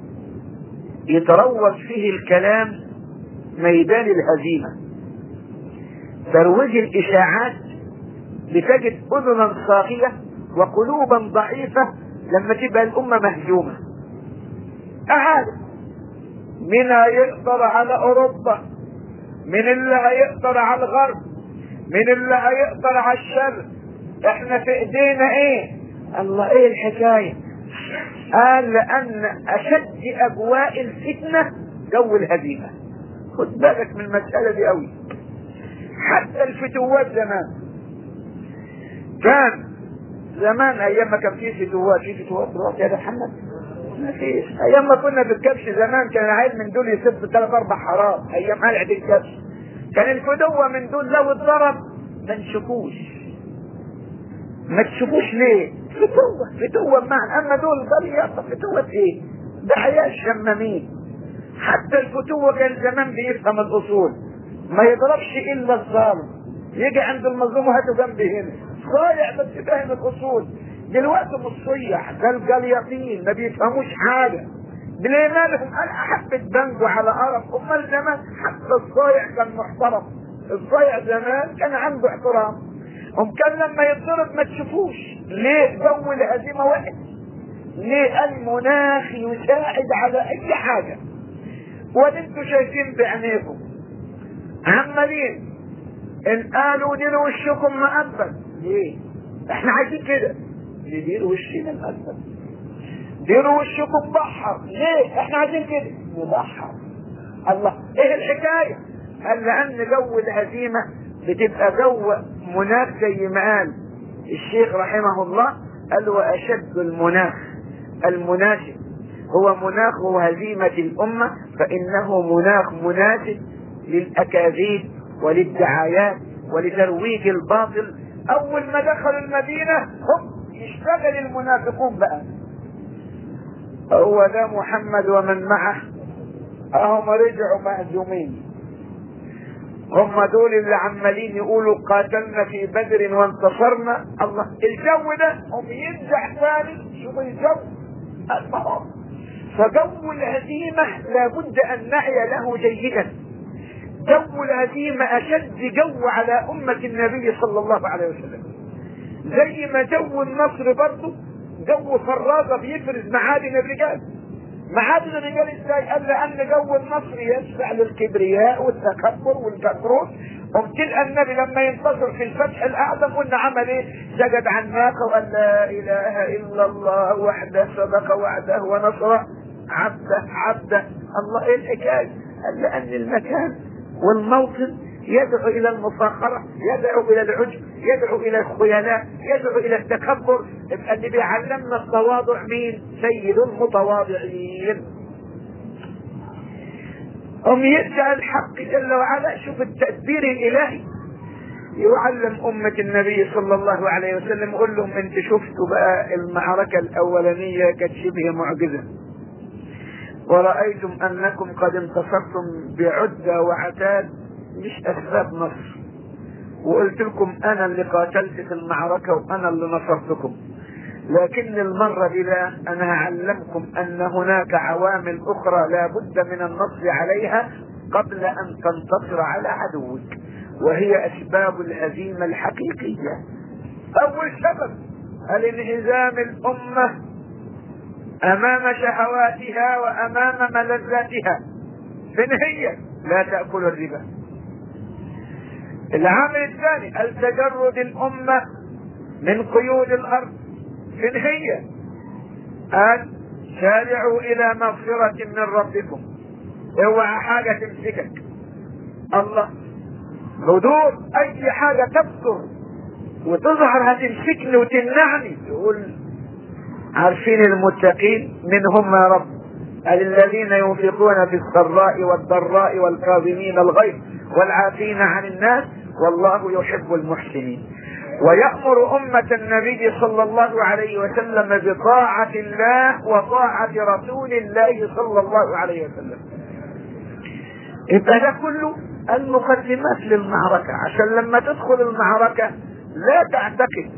يتروج فيه الكلام ميدان الهزيمة ترويج الإشاعات بتجد أذنا صاغية وقلوبا ضعيفة لما تبقى الأمة مهزومة أعاد من هيقدر على أوروبا من اللي هيقدر على الغرب من اللي هيقدر على الشرق احنا في ايدينا ايه الله ايه الحكاية قال لان اشد اجواء الفتنة جو الهزيمة خد بالك من المسألة دي قوي حتى الفتوات زمان كان زمان ايام ما كان في فتوات في فتوات دلوقتي يا محمد ما فيش ايام ما كنا في الكبش زمان كان عيل من دول يسب ثلاث اربع حرام ايام قلعة الكبش كان الفتوة من دول لو اتضرب ما نشوفوش ما تشوفوش ليه فتوة فتوة بمعنى اما دول ضريطة فتوة ايه ده حياة الشمامين حتى الفتوة كان زمان بيفهم الاصول ما يضربش الا الظالم يجي عند المظلوم هاته جنبي هنا صايع بس فاهم الاصول دلوقتي مصيح ده الجليطين ما بيفهموش حاجة ليه مالهم قال حبة بنجو على قرف امال زمان حتى الصايع كان محترم الصايع زمان كان عنده احترام هم كان لما يتضرب ما تشوفوش ليه جو الهزيمة وحش ليه المناخ يساعد على اي حاجة وانتوا شايفين بعينيكم عمالين ان قالوا ديروا وشكم مقبل ليه احنا عايزين كده ندير وشنا مقبل ديروا وشكم بحر ليه احنا عايزين كده نبحر الله ايه الحكاية قال لان جو الهزيمة بتبقى جو مناخ زي ما قال الشيخ رحمه الله قال واشد المناخ المناسب هو مناخ هزيمة الأمة فإنه مناخ مناسب للأكاذيب وللدعايات ولترويج الباطل أول ما دخلوا المدينة هم يشتغل المنافقون بقى هو ده محمد ومن معه هم رجعوا مهزومين هم دول اللي عمالين يقولوا قاتلنا في بدر وانتصرنا الله الجو ده هم يرجع ثاني شوف الجو المرض فجو الهزيمة لابد أن نعي له جيدا جو الهزيمة أشد جو على أمة النبي صلى الله عليه وسلم زي ما جو النصر برضه جو فرازة بيفرز معادن الرجال معادن الرجال ازاي قال لأن جو النصر يدفع للكبرياء والتكبر والجبروت وبتلقى النبي لما ينتصر في الفتح الأعظم قلنا عمل ايه سجد عن ناقة وقال لا إله إلا الله وحده صدق وعده ونصر عبده عبده الله ايه الحكاية قال لأن المكان والموطن يدعو الى المفاخرة يدعو الى العجب يدعو الى الخيلاء يدعو الى التكبر يبقى اللي بيعلمنا التواضع مين سيد المتواضعين هم يرجع الحق جل وعلا شوف التدبير الالهي يعلم أمة النبي صلى الله عليه وسلم يقول لهم انت شفتوا بقى المعركة الأولانية كانت شبه معجزة ورأيتم أنكم قد انتصرتم بعدة وعتاد مش أسباب نصر وقلت لكم أنا اللي قاتلت في المعركة وأنا اللي نصرتكم لكن المرة دي لا أنا هعلمكم أن هناك عوامل أخرى لا بد من النصر عليها قبل أن تنتصر على عدوك وهي أسباب الهزيمة الحقيقية أول سبب الانهزام الأمة أمام شهواتها وأمام ملذاتها من هي لا تأكل الربا العامل الثاني التجرد الأمة من قيود الأرض فين هي؟ قال سارعوا إلى مغفرة من ربكم اوعى حاجة تمسكك الله هدوء أي حاجة تبصر وتظهر هتمسكني وتمنعني يقول عارفين المتقين من هم يا رب قال الذين ينفقون في السراء والضراء والكاظمين الغيظ والعافين عن الناس والله يحب المحسنين ويأمر أمة النبي صلى الله عليه وسلم بطاعة الله وطاعة رسول الله صلى الله عليه وسلم يبقى ده كله المقدمات للمعركة عشان لما تدخل المعركة لا تعتقد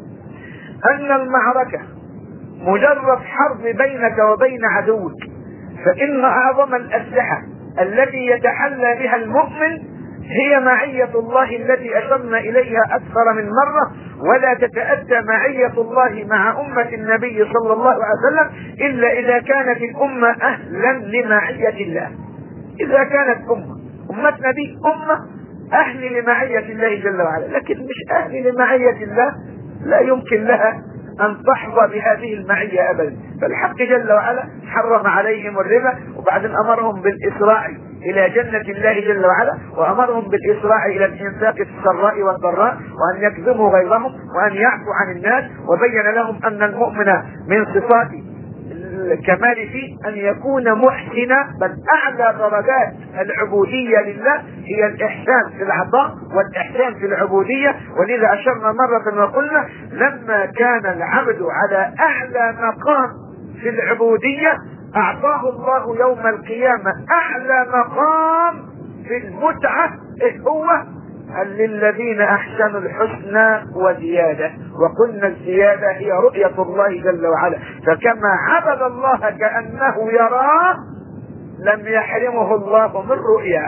أن المعركة مجرد حرب بينك وبين عدوك فإن أعظم الأسلحة التي يتحلى بها المؤمن هي معية الله التي أشرنا إليها أكثر من مرة ولا تتأتى معية الله مع أمة النبي صلى الله عليه وسلم إلا إذا كانت الأمة أهلا لمعية الله إذا كانت أمة أمتنا دي أمة أهل لمعية الله جل وعلا لكن مش أهل لمعية الله لا يمكن لها أن تحظى بهذه المعية أبدا فالحق جل وعلا حرم عليهم الربا وبعدين أمرهم بالإسراع إلى جنة الله جل وعلا وأمرهم بالإسراع إلى الإنفاق في السراء والضراء وأن يكظموا غيظهم وأن يعفوا عن الناس وبين لهم أن المؤمن من صفات الكمال فيه أن يكون محسنا بل أعلى درجات العبودية لله هي الإحسان في العطاء والإحسان في العبودية ولذا أشرنا مرة وقلنا لما كان العبد على أعلى مقام في العبودية أعطاه الله يوم القيامة أعلى مقام في المتعة إيه هو قال للذين احسنوا الحسنى وزياده وقلنا الزياده هي رؤيه الله جل وعلا فكما عبد الله كانه يراه لم يحرمه الله من رؤياه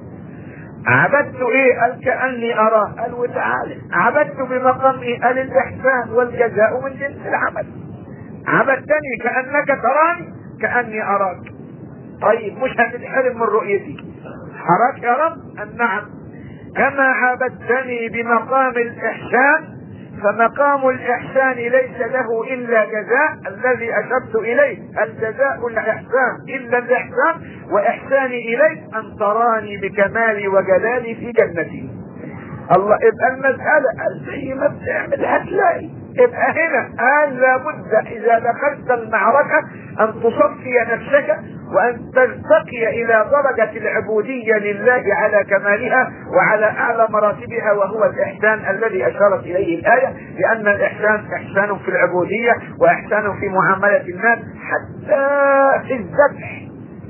عبدت ايه قال كاني اراه قال وتعالى عبدت بمقام ايه قال الاحسان والجزاء من جنس العمل عبدتني كانك تراني كاني اراك طيب مش هتتحرم من رؤيتي اراك يا رب أن نعم كما عبدتني بمقام الإحسان فمقام الإحسان ليس له إلا جزاء الذي أشرت إليه الجزاء الإحسان إلا الإحسان وإحساني إليك أن تراني بكمالي وجلالي في جنتي الله يبقى المسألة زي ما بتعمل هتلاقي يبقى هنا قال لابد إذا دخلت المعركة أن تصفي نفسك وأن ترتقي إلى درجة العبودية لله على كمالها وعلى أعلى مراتبها وهو الإحسان الذي أشارت إليه الآية لأن الإحسان إحسان في العبودية وإحسان في معاملة الناس حتى في الذبح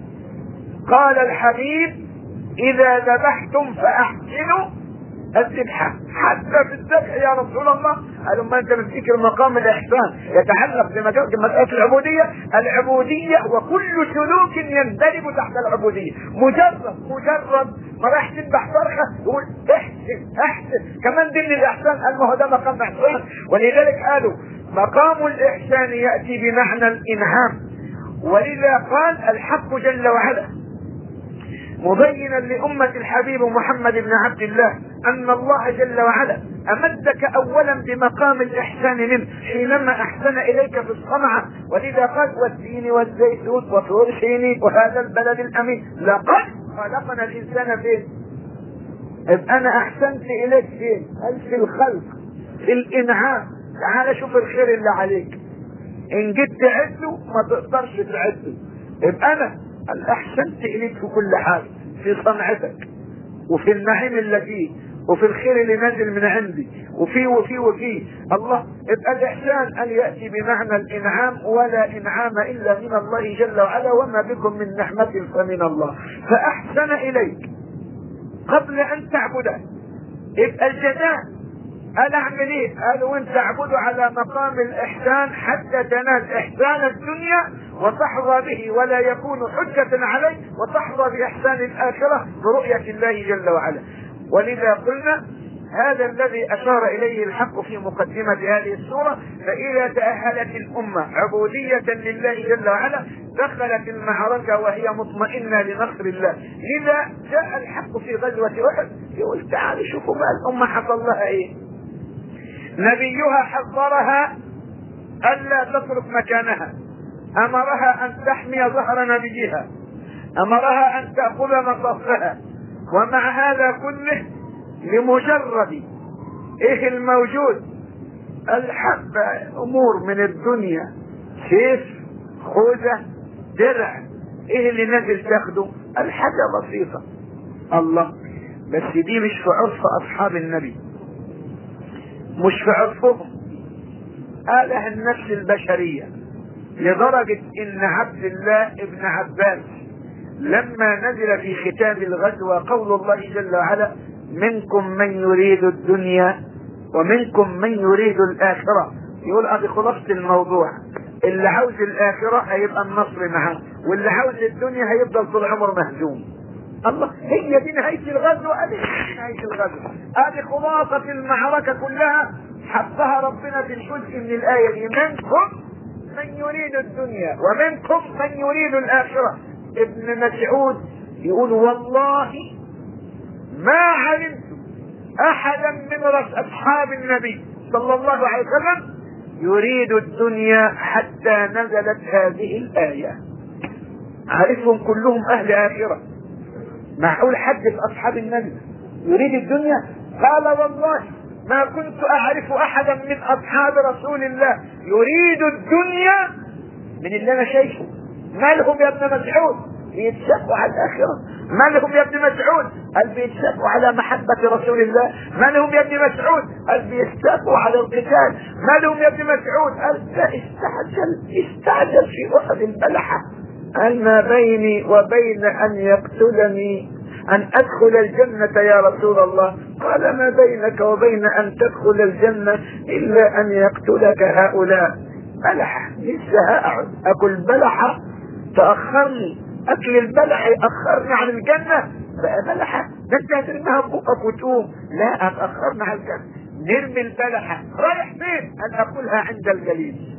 قال الحبيب إذا ذبحتم فأحسنوا الذبحة حتى في الذبح يا رسول الله قالوا ما انت بتذكر مقام الاحسان يتعلق بمسألة العبودية العبودية وكل سلوك يندرج تحت العبودية مجرد مجرد ما راح تذبح فرخة يقول احسن احسن كمان ضمن الاحسان قال ما هو ده مقام احسان ولذلك قالوا مقام الاحسان يأتي بمعنى الانعام ولذا قال الحق جل وعلا مبينا لأمة الحبيب محمد بن عبد الله أن الله جل وعلا أمدك أولا بمقام الإحسان منه حينما أحسن إليك في الصنعة ولذا قال والتين والزيتون وطور سينين وهذا البلد الأمين لقد خلقنا الإنسان فين؟ إذ أنا أحسنت إليك فين؟ قال في الخلق في الإنعام تعال شوف الخير اللي عليك إن جيت تعده ما تقدرش تعده يبقى أنا قال احسنت اليك في كل حاجه في صنعتك وفي النعيم اللي فيه وفي الخير اللي نازل من عندي وفي وفي وفي الله يبقى الاحسان ان ياتي بمعنى الانعام ولا انعام الا من الله جل وعلا وما بكم من نعمه فمن الله فاحسن اليك قبل ان تعبده يبقى الجزاء قال اعمل ايه؟ قال وانت اعبده على مقام الاحسان حتى تنال احسان الدنيا وتحظى به ولا يكون حجة عليك وتحظى باحسان الاخرة برؤية الله جل وعلا. ولذا قلنا هذا الذي اشار اليه الحق في مقدمة هذه السورة فاذا تأهلت الامة عبودية لله جل وعلا دخلت المعركة وهي مطمئنة لنصر الله لذا جاء الحق في غزوة أحد يقول تعالوا شوفوا بقى الأمة حصل لها إيه نبيها حذرها ألا تترك مكانها أمرها أن تحمي ظهر نبيها أمرها أن تأخذ مصفها ومع هذا كله لمجرد إيه الموجود الحب أمور من الدنيا سيف خوذة درع إيه اللي نزل تاخده الحاجة بسيطة الله بس دي مش في عرف أصحاب النبي مش في عرفهم آله النفس البشرية لدرجة ان عبد الله ابن عباس لما نزل في ختام الغزوة قول الله جل وعلا منكم من يريد الدنيا ومنكم من يريد الآخرة يقول ادي خلاصة الموضوع اللي عاوز الآخرة هيبقى النصر معاه واللي عاوز الدنيا هيفضل طول عمره مهزوم الله هي دي نهاية الغزوة ادي نهاية الغزوة ادي خلاصة المعركة كلها حطها ربنا في الجزء من الآية دي منكم من يريد الدنيا ومنكم من يريد الآخرة ابن مسعود يقول والله ما علمت أحدا من أصحاب النبي صلى الله عليه وسلم يريد الدنيا حتى نزلت هذه الآية عارفهم كلهم أهل آخرة معقول حد في أصحاب النبي يريد الدنيا قال والله ما كنت اعرف احدا من اصحاب رسول الله يريد الدنيا من اللي انا شايفه ما لهم يا ابن مسعود بيتشافوا على الاخره ما لهم يا ابن مسعود قال بيتشافوا على محبة رسول الله ما لهم يا ابن مسعود قال بيستافوا على القتال ما لهم يا ابن مسعود قال لا استعجل استعجل في احد البلحة قال ما بيني وبين ان يقتلني أن أدخل الجنة يا رسول الله قال ما بينك وبين أن تدخل الجنة إلا أن يقتلك هؤلاء بلحة لسه هقعد أكل بلحة تأخرني أكل البلح يأخرني عن الجنة بقى بلحة ده أنت هترميها بقك وتقوم لا هتأخرنا عن الجنة نرمي البلحة رايح فين؟ أن أكلها عند الجليل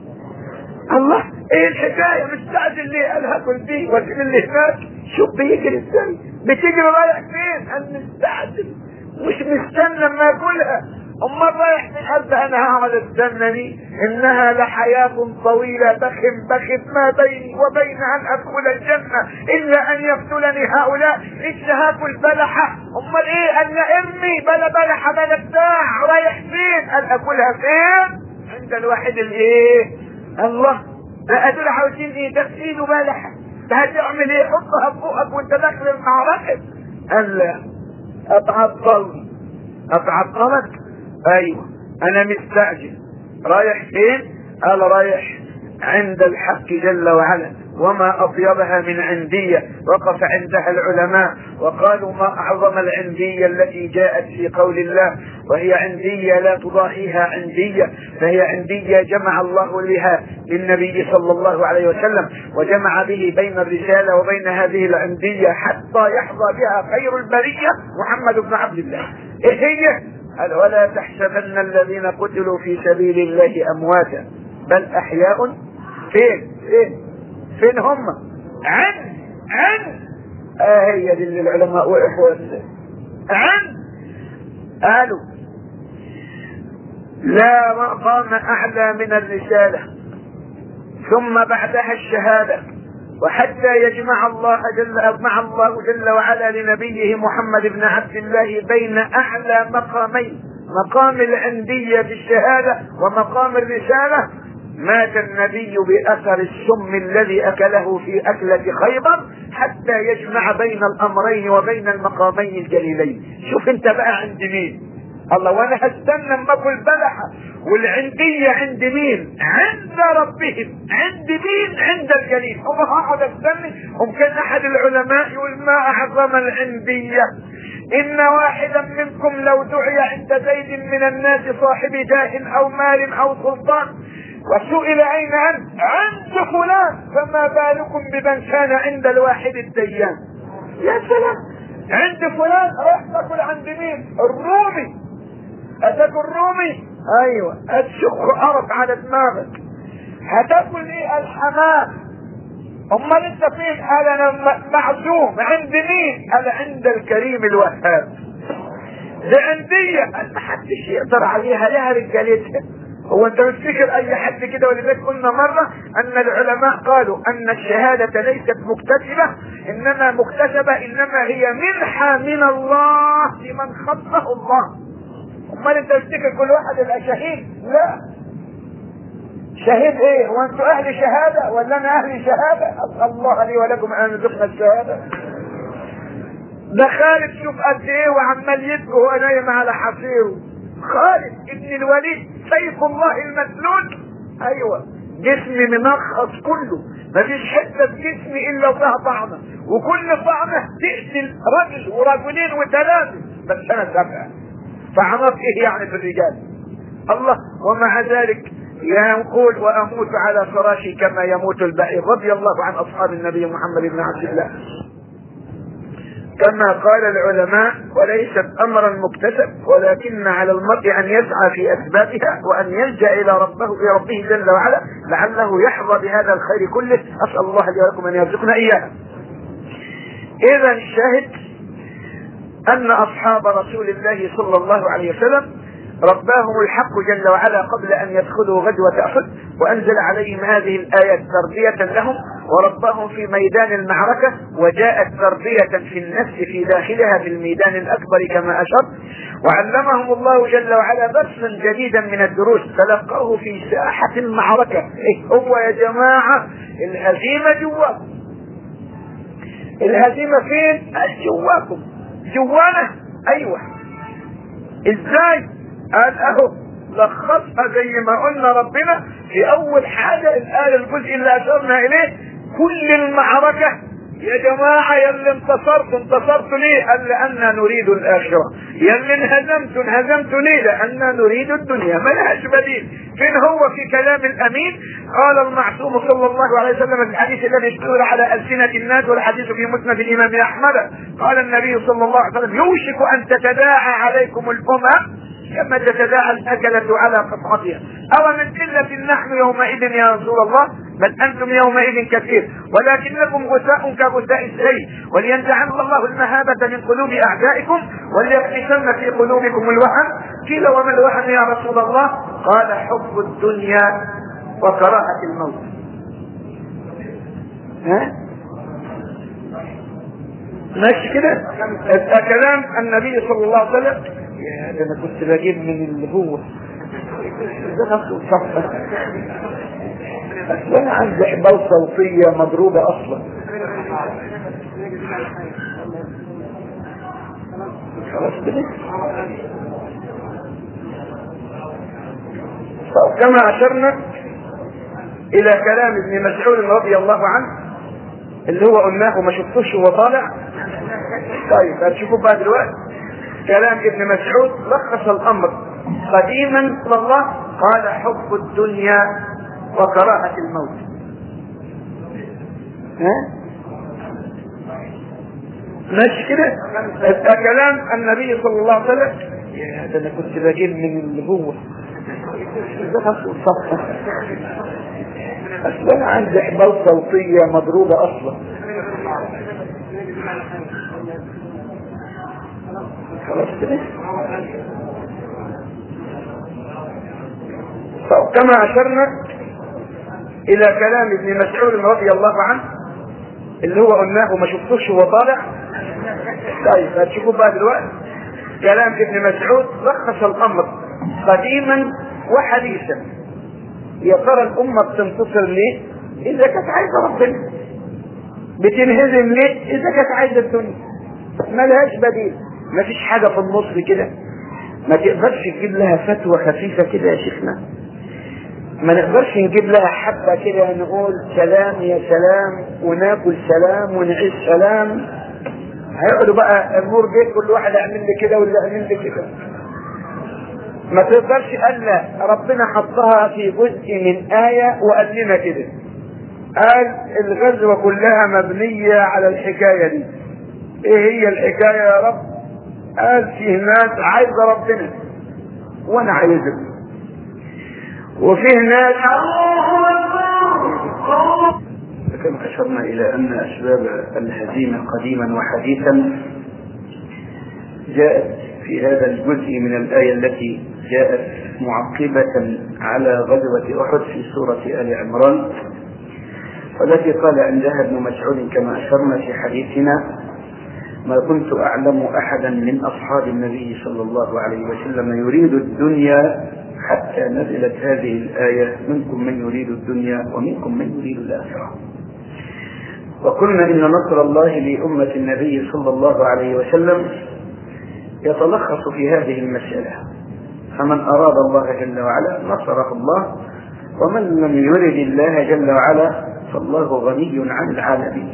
الله ايه الحكاية مستعجل ليه قال هاكل دي واسيب اللي هناك شوف بيجري ازاي بتجري رايح فين قال مستعجل مش مستنى اما اكلها امال رايح فين قال ده انا هقعد استنى دي انها لحياة طويلة بخم بخم ما بيني وبين ان ادخل الجنة الا ان يقتلني هؤلاء ايش هاكل بلحة امال ايه قال لا ارمي بلا بلحة بلا بتاع رايح فين قال اكلها فين عند الواحد الايه الله ده دول عاوزين ايه ده في ايده بلحة ده هتعمل ايه حطها في بقك وانت داخل المعركة قال لا اتعطل اتعطلك ايوه انا مستعجل رايح فين قال رايح عند الحق جل وعلا وما اطيبها من عندية وقف عندها العلماء وقالوا ما اعظم العندية التي جاءت في قول الله وهي عندية لا تضاهيها عندية فهي عندية جمع الله بها للنبي صلى الله عليه وسلم وجمع به بين الرسالة وبين هذه العندية حتى يحظى بها خير البرية محمد بن عبد الله ايه هي قال ولا تحسبن الذين قتلوا في سبيل الله امواتا بل احياء فين فين فين هم عن عن آه هي دي اللي العلماء وقفوا عن قالوا لا مقام اعلى من الرسالة ثم بعدها الشهادة وحتى يجمع الله جل يجمع الله جل وعلا لنبيه محمد بن عبد الله بين اعلى مقامين مقام العندية في الشهادة ومقام الرسالة مات النبي بأثر السم الذي أكله في أكلة خيبر حتى يجمع بين الأمرين وبين المقامين الجليلين شوف انت بقى عند مين الله وانا هستنى اما اكل بلحة والعندية عند مين عند ربهم عند مين عند الجليل هم هقعد استنى ممكن احد العلماء يقول ما اعظم العندية ان واحدا منكم لو دعي عند زيد من الناس صاحب جاه او مال او سلطان وسئل اين انت عند فلان فما بالكم بمن كان عند الواحد الديان يا سلام عند فلان راح تاكل عند مين الرومي هتاكل رومي ايوه هتشق قرف على دماغك هتاكل ايه الحمام امال انت فين قال انا م- معزوم عند مين قال عند الكريم الوهاب دي عندية قال ما حدش يقدر عليها لها رجالتها هو انت بتفتكر اي حد كده ولذلك قلنا مرة ان العلماء قالوا ان الشهادة ليست مكتسبة انما مكتسبة انما هي منحة من الله لمن خصه الله امال انت بتفتكر كل واحد يبقى شهيد لا شهيد ايه وانتوا اهل شهادة ولا انا اهل شهادة اسأل الله لي ولكم ان يرزقنا الشهادة ده خالد شوف قد ايه وعمال يبكي وهو نايم على حصيره خالد ابن الوليد سيف الله المسلول ايوه جسمي منخص كله مفيش حته في جسمي الا وفيها طعنه وكل طعنه تقتل رجل ورجلين وثلاثه بس انا سبعه فعملت ايه يعني في الرجال الله ومع ذلك يقول واموت على فراشي كما يموت البعير رضي الله عن اصحاب النبي محمد بن عبد الله كما قال العلماء وليست امرا مكتسب ولكن على المرء ان يسعى في اسبابها وان يلجا الى ربه الى ربه جل وعلا لعله يحظى بهذا الخير كله اسال الله لي ولكم ان يرزقنا اياه. اذا الشاهد ان اصحاب رسول الله صلى الله عليه وسلم رباهم الحق جل وعلا قبل ان يدخلوا غزوة احد وانزل عليهم هذه الايات تربية لهم ورباهم في ميدان المعركة وجاءت تربية في النفس في داخلها في الميدان الاكبر كما اشرت وعلمهم الله جل وعلا درسا جديدا من الدروس تلقوه في ساحة المعركة إيه هو يا جماعة الهزيمة جواكم الهزيمة فين؟ جواكم جوانا ايوه ازاي قال اهو لخصها زي ما قلنا ربنا في اول حاجة الآية الجزء اللي اشرنا اليه كل المعركة يا جماعة يا اللي انتصرت انتصرت ليه؟ قال لأننا نريد الآخرة. يا اللي انهزمت انهزمت ليه؟ لأننا نريد الدنيا، ملهاش بديل. فين هو في كلام الأمين؟ قال المعصوم صلى الله عليه وسلم في الحديث الذي اشتهر على ألسنة الناس والحديث في مسند الإمام أحمد قال النبي صلى الله عليه وسلم يوشك أن تتداعى عليكم الأمم كما تتداعى الأكلة على قطعتها أو من قلة نحن يومئذ يا رسول الله بل أنتم يومئذ كثير ولكنكم غثاء كغثاء السيل ولينزعن الله المهابة من قلوب أعدائكم وليقسمن في قلوبكم الوهن قيل وما الوهن يا رسول الله قال حب الدنيا وكراهة الموت ها ماشي كده كلام النبي صلى الله عليه وسلم يا ده انا كنت بجيب من اللي هو ده نفسه صفة اصل انا عندي حبال صوتية مضروبة اصلا خلاص كده طب كما اشرنا الى كلام ابن مسعود رضي الله عنه اللي هو قلناه ما شفتوش وهو طالع طيب هتشوفوه بقى دلوقتي كلام ابن مسعود لخص الامر قديما الى الله قال حب الدنيا وكراهة الموت ها ماشي كده ده كلام النبي صلى الله عليه وسلم يا ده انا كنت بجيب من اللي هو ده نفسه صفة اصل انا عندي حبال صوتية مضروبة اصلا خلاص كده طب كما اشرنا الى كلام ابن مسعود رضي الله عنه اللي هو قلناه ما شفتوش وهو طالع طيب هتشوفوه بقى دلوقتي كلام ابن مسعود لخص الامر قديما وحديثا يا ترى الامه بتنتصر ليه؟ اذا كانت عايزه ربنا بتنهزم ليه؟ اذا كانت عايزه الدنيا ملهاش بديل مفيش حاجه في النص كده ما تقدرش تجيب لها فتوى خفيفه كده يا شيخنا ما نقدرش نجيب لها حبه كده نقول سلام يا سلام وناكل سلام ونعيش سلام هيقعدوا بقى النور بيت كل واحد يعمل لي كده واللي يعمل لي كده ما تقدرش الا ربنا حطها في جزء من آية وقال لنا كده قال الغزوة كلها مبنية على الحكاية دي ايه هي الحكاية يا رب قال فيه ناس عايزة ربنا وانا عايزك وفيه ناس كما أشرنا إلى أن أسباب الهزيمة قديما وحديثا جاءت في هذا الجزء من الآية التي جاءت معقبة على غزوة أحد في سورة آل عمران والتي قال عندها ابن مسعود كما أشرنا في حديثنا ما كنت أعلم أحدا من أصحاب النبي صلى الله عليه وسلم يريد الدنيا حتى نزلت هذه الآية منكم من يريد الدنيا ومنكم من يريد الآخرة وقلنا إن نصر الله لأمة النبي صلى الله عليه وسلم يتلخص في هذه المسألة فمن أراد الله جل وعلا نصره الله ومن لم يرد الله جل وعلا فالله غني عن العالمين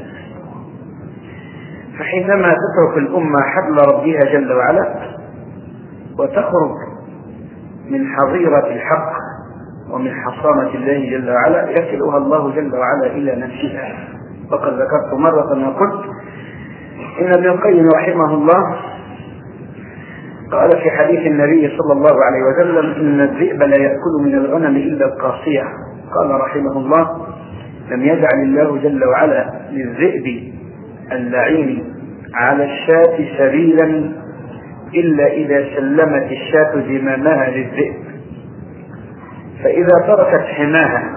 فحينما تترك الأمة حبل ربها جل وعلا وتخرج من حظيرة الحق ومن حصانة الله جل وعلا يكلها الله جل وعلا إلى نفسها وقد ذكرت مرة وقلت إن ابن القيم رحمه الله قال في حديث النبي صلى الله عليه وسلم إن الذئب لا يأكل من الغنم إلا القاصية قال رحمه الله لم يجعل الله جل وعلا للذئب اللعين على الشاة سبيلا إلا إذا سلمت الشاة زمامها للذئب فإذا تركت حماها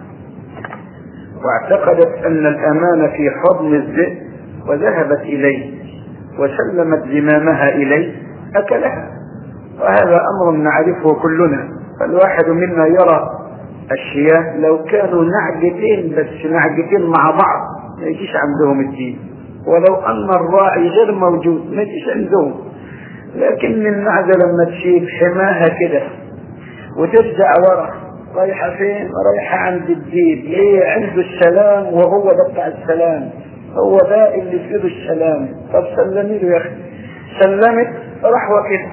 واعتقدت أن الأمان في حضن الذئب وذهبت إليه وسلمت زمامها إليه أكلها وهذا أمر نعرفه كلنا فالواحد منا يرى الشياه لو كانوا نعجتين بس نعجتين مع بعض ما يجيش عندهم الدين ولو أن الراعي غير موجود ما يجيش عندهم لكن النعجة لما تشيب حماها كده وترجع ورا رايحة فين؟ رايحة عند الديب ليه؟ عنده السلام وهو ده بتاع السلام هو ده اللي في ايده السلام طب سلمي له يا اخي سلمت راح وكده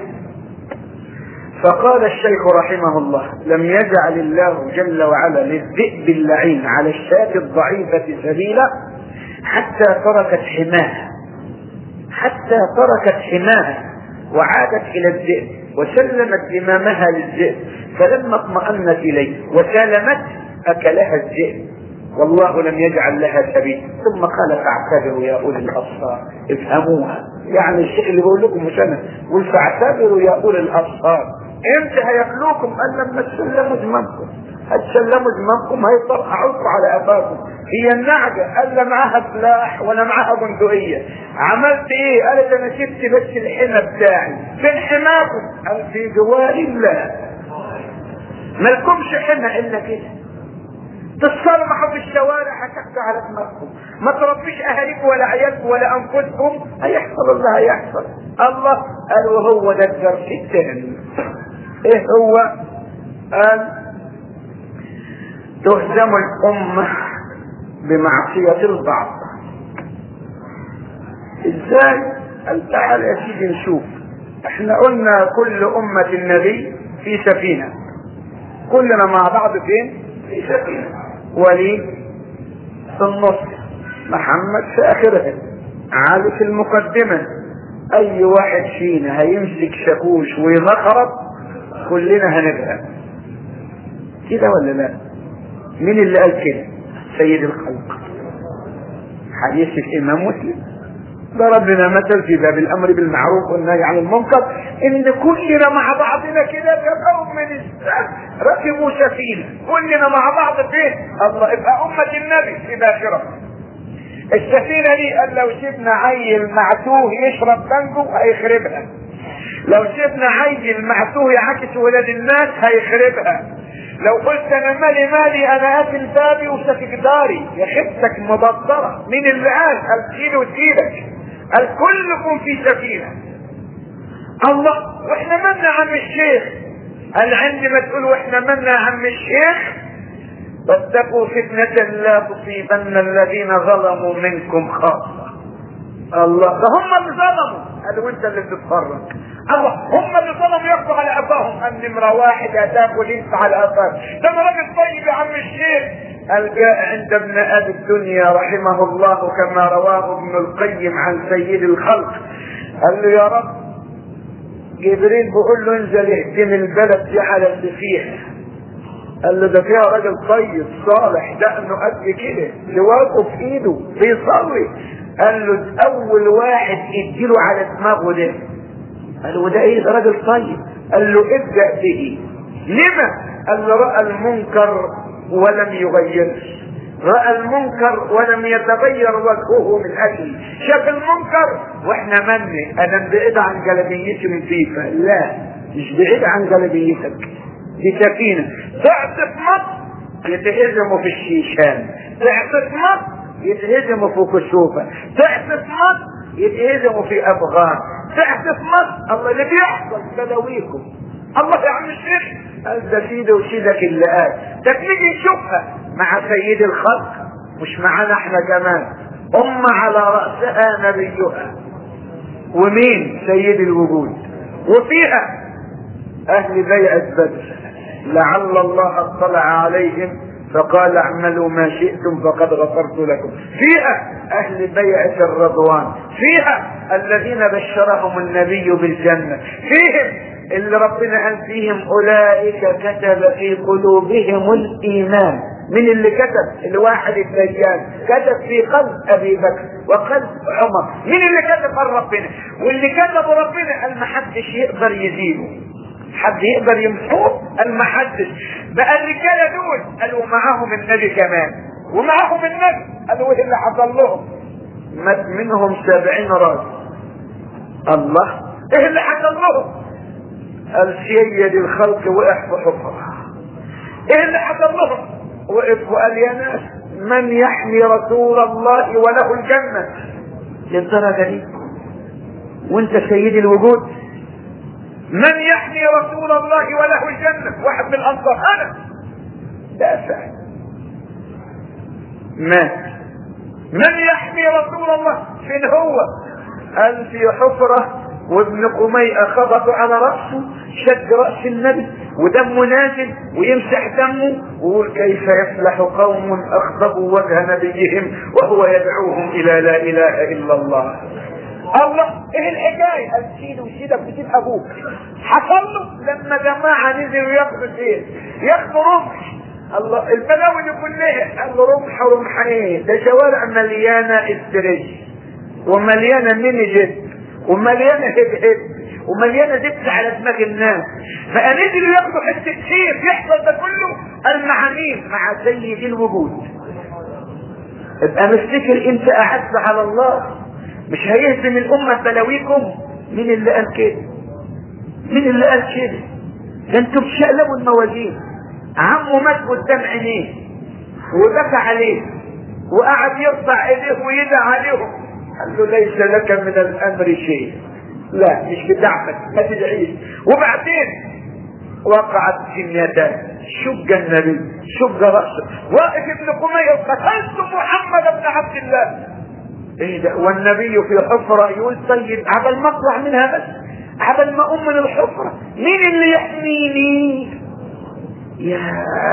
فقال الشيخ رحمه الله لم يجعل الله جل وعلا للذئب اللعين على الشاة الضعيفة سبيلا حتى تركت حماها حتى تركت حماها وعادت إلى الذئب وسلمت زمامها للذئب فلما اطمأنت إليه وسالمت أكلها الذئب والله لم يجعل لها سبيل ثم قال فاعتبروا يا أولي الأبصار افهموها يعني الشيء اللي بقول لكم مش أنا قل فاعتبروا يا أولي الأبصار امتى هياكلوكم قال لما تسلموا زمامكم هتسلموا زمامكم هيطرحوكم على افاكم هي النعجة قال لا معاها سلاح ولا معاها بندقية عملت ايه قالت انا سبت بس الحمى بتاعي فين حماكم قال في جوار الله مالكمش حمى الا كده تتصرمحوا في الشوارع هتاخدوا على دماغكم ما تربيش اهاليكم ولا عيالكم ولا انفسكم هيحصل اللي هيحصل الله قال وهو ده الدرس الثاني ايه هو قال تهزم الامه بمعصيه البعض ازاي قال تعال يا سيدي نشوف احنا قلنا كل امه النبي في سفينه كلنا مع بعض فين في سفينه وليد في النص محمد في اخرها علي في المقدمه اي واحد فينا هيمسك شاكوش ويزخرط كلنا هنبقى كده ولا لا مين اللي قال كده سيد الخلق حديث الامام مسلم ضرب لنا مثل في باب الامر بالمعروف والنهي عن المنكر ان كلنا مع بعضنا كده كقوم من السلف ركبوا سفينه كلنا مع بعض فين الله يبقى امه النبي في باخره السفينه دي قال لو سيبنا عيل معتوه يشرب بانجو هيخربها لو سيبنا عيل معتوه يعكس ولاد الناس هيخربها لو قلت انا مالي مالي انا قافل بابي وسافك داري يا خبتك مبطره مين اللي قال قال تشيل وتشيلك قال كلكم في سفينه الله واحنا مالنا عم الشيخ قال عندما تقول واحنا مالنا عم الشيخ واتقوا فتنة لا تصيبن الذين ظلموا منكم خاصة الله ده هم اللي ظلموا قال وانت اللي بتتفرج الله هم اللي ظلموا ياخدوا على قفاهم قال نمرة واحد هتاكل انت على قفاك ده انا راجل طيب يا عم الشيخ قال جاء عند ابن ابي الدنيا رحمه الله كما رواه ابن القيم عن سيد الخلق قال له يا رب جبريل بيقول له انزل اهدم البلد دي على اللي فيها قال له ده فيها راجل طيب صالح دقنه قد كده لواقه في ايده بيصلي قال له اول واحد اديله على دماغه ده قال له وده ايه ده راجل طيب قال له ابدا به لما قال له راى المنكر ولم يغيره راى المنكر ولم يتغير وجهه من اجله شاف المنكر واحنا مني انا بعيد عن جلبيتي من فيفا لا مش بعيد عن جلبيتك دي سفينه تعطف مصر يتهزموا في الشيشان تعطف مصر يتهزموا في كشوفه تعطف مصر يتهزموا في افغان تعطف مصر الله اللي بيحصل بلاويكم الله يا عم الشيخ قال ده سيدي وسيدك اللي قال ده تيجي نشوفها مع سيد الخلق مش معانا احنا كمان أمة على رأسها نبيها ومين سيد الوجود وفيها أهل بيعة بدر لعل الله اطلع عليهم فقال اعملوا ما شئتم فقد غفرت لكم فيها اهل بيعة الرضوان فيها الذين بشرهم النبي بالجنة فيهم اللي ربنا قال فيهم اولئك كتب في قلوبهم الايمان من اللي كتب الواحد الدجال كتب في قلب ابي بكر وقلب عمر من اللي كتب قال ربنا واللي كتب ربنا قال ما حدش يقدر يزيده حد يقدر يمحوه قال ما حدش بقى الرجاله دول قالوا معاهم النبي كمان ومعاهم النبي قالوا ايه اللي حصل لهم مات منهم سبعين راجل الله ايه اللي حصل لهم قال سيد الخلق وقع في حفره ايه اللي حصل لهم وقف وقال يا ناس من يحمي رسول الله وله الجنه للدرجه دي وانت سيد الوجود من يحمي رسول الله وله الجنة واحد من الأنصار أنا دافع مات من يحمي رسول الله فين هو قال في حفرة وابن قميئة خبط على رأسه شد رأس النبي ودمه نازل ويمسح دمه ويقول كيف يفلح قوم أخضبوا وجه نبيهم وهو يدعوهم إلى لا إله إلا الله الله ايه الحكايه؟ قال سيدي وسيدك وسيد ابوك حصل له لما جماعه نزلوا ياخدوا سيف ياخدوا رمح الله البلاوي دي كلها قال له رمح رمح ايه؟ ده شوارع مليانه استريج ومليانه ميني جيت ومليانه هيب هيب ومليانه دبس على دماغ الناس فنزلوا ياخدوا حته سيف يحصل ده كله قال مع مين؟ مع سيد الوجود ابقى مفتكر انت اعز على الله مش هيهزم الأمة بلاويكم مين اللي قال كده مين اللي قال كده ده انتوا بتشقلبوا الموازين عمه مات قدام عينيه وبكى عليه وقعد يرفع ايديه ويدعى عليهم قال له ليس لك من الامر شيء لا مش بتاعتك ما تدعيش وبعدين وقعت سنيتان شج النبي شج راسه واقف ابن قمية قتلت محمد بن عبد الله ايه ده والنبي في حفرة يقول طيب عبل ما اطلع منها بس عبل ما اقوم من الحفرة مين اللي يحميني يا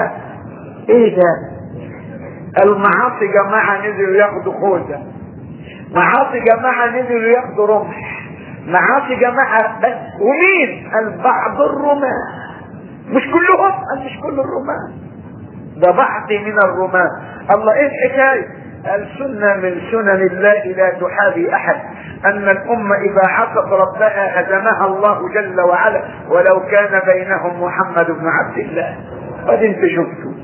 ايه ده المعاصي جماعة نزلوا ياخدوا خوذة معاصي جماعة نزلوا ياخدوا رمح معاصي جماعة بس ومين قال بعض الرماة مش كلهم قال مش كل الرماة ده بعض من الرماة الله ايه الحكايه السنة من سنن الله لا تحابي أحد أن الأمة إذا عصت ربها هزمها الله جل وعلا ولو كان بينهم محمد بن عبد الله قد انت شفتوا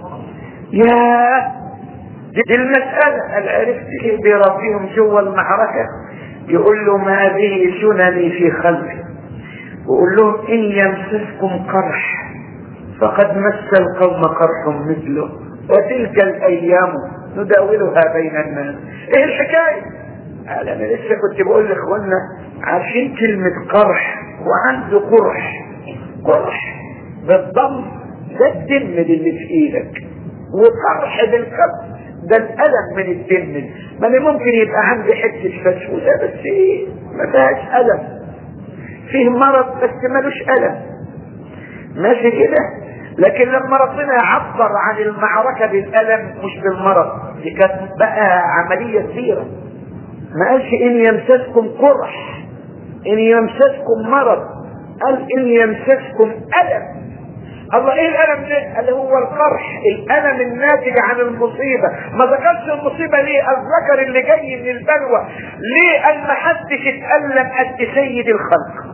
يا دي المسألة اللي عرفت ايه بربهم جوا المعركة يقول له ما هذه سنني في خلقي ويقول لهم إن يمسسكم قرح فقد مس القوم قرح مثله وتلك الأيام نداولها بين الناس ايه الحكاية قال انا لسه كنت بقول لاخواننا عارفين كلمة قرح وعنده قرح قرح بالضم ده الدم اللي في ايدك وقرح بالكف ده الالم من الدم ما انا ممكن يبقى عندي حته فسفوسه بس ايه ما فيهاش الم فيه مرض بس ملوش الم ماشي كده لكن لما ربنا يعبر عن المعركة بالألم مش بالمرض دي كانت بقى عملية كبيرة ما قالش إن يمسسكم قرح إن يمسسكم مرض قال إن يمسسكم ألم الله ايه الالم ده اللي هو القرح الالم الناتج عن المصيبة ما ذكرش المصيبة ليه الذكر اللي جاي من البلوى ليه قال ما حدش اتألم قد سيد الخلق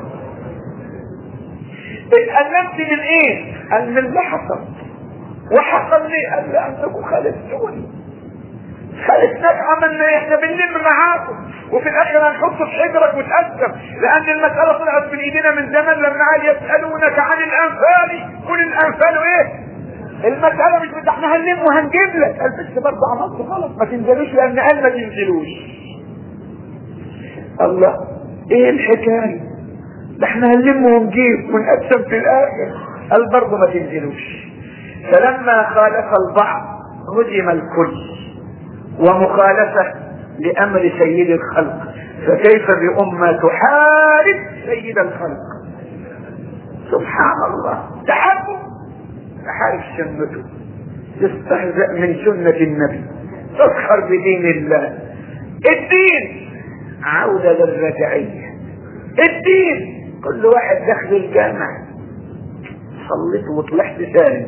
اتألمت من ايه قال من اللي حصل وحصل لي قال لانكم خالفتوني خالفناك عملنا احنا بنلم معاكم وفي الاخر هنحط في حجرك وتقدم لان المسألة طلعت من ايدينا من زمان لما قال يسألونك عن الانفال قل الانفال ايه المسألة مش بت- احنا هنلم وهنجيب لك قال بس برضه عملت غلط ما تنزلوش لان قال ما تنزلوش الله ايه الحكاية ده احنا هنلم ونجيب ونقسم في الاخر قال برضه ما تنزلوش فلما خالف البعض هدم الكل ومخالفة لأمر سيد الخلق فكيف بأمة تحارب سيد الخلق سبحان الله تحاربه تحارب سنته تستهزأ من سنة النبي تسخر بدين الله الدين عودة للرجعية الدين كل واحد دخل الجامع صليت وطلعت سالم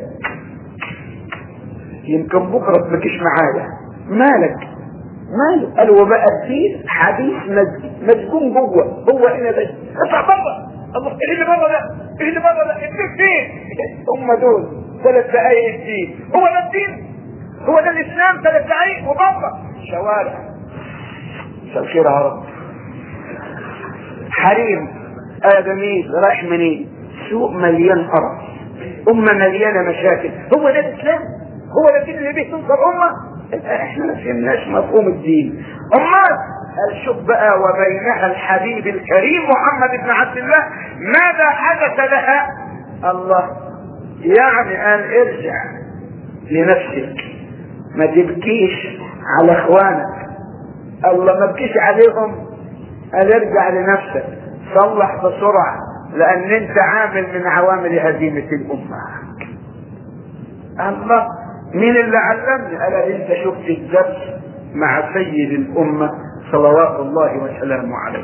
يمكن بكرة تبكيش معايا مالك ماله قال وبقى الدين حديث مسجد مسجون جوه هو هنا بس اطلع بره الله ايه اللي بره ده ايه اللي بره ده الدين فين هم دول ثلاث دقايق الدين هو ده الدين هو ده الاسلام ثلاث دقايق وبره شوارع مساء الخير يا رب حريم ادمين رايح منين سوق مليان قرف امه مليانه مشاكل هو ده الاسلام هو ده الدين اللي بيه تنصر امه احنا ما فهمناش مفهوم الدين امال قال شوف بقى وبينها الحبيب الكريم محمد بن عبد الله ماذا حدث لها الله يعني قال ارجع لنفسك ما تبكيش على اخوانك الله ما تبكيش عليهم قال ارجع لنفسك صلح بسرعة لان انت عامل من عوامل هزيمة الامة الله مين اللي علمني قال انت شفت الدرس مع سيد الامة صلوات الله وسلامه عليه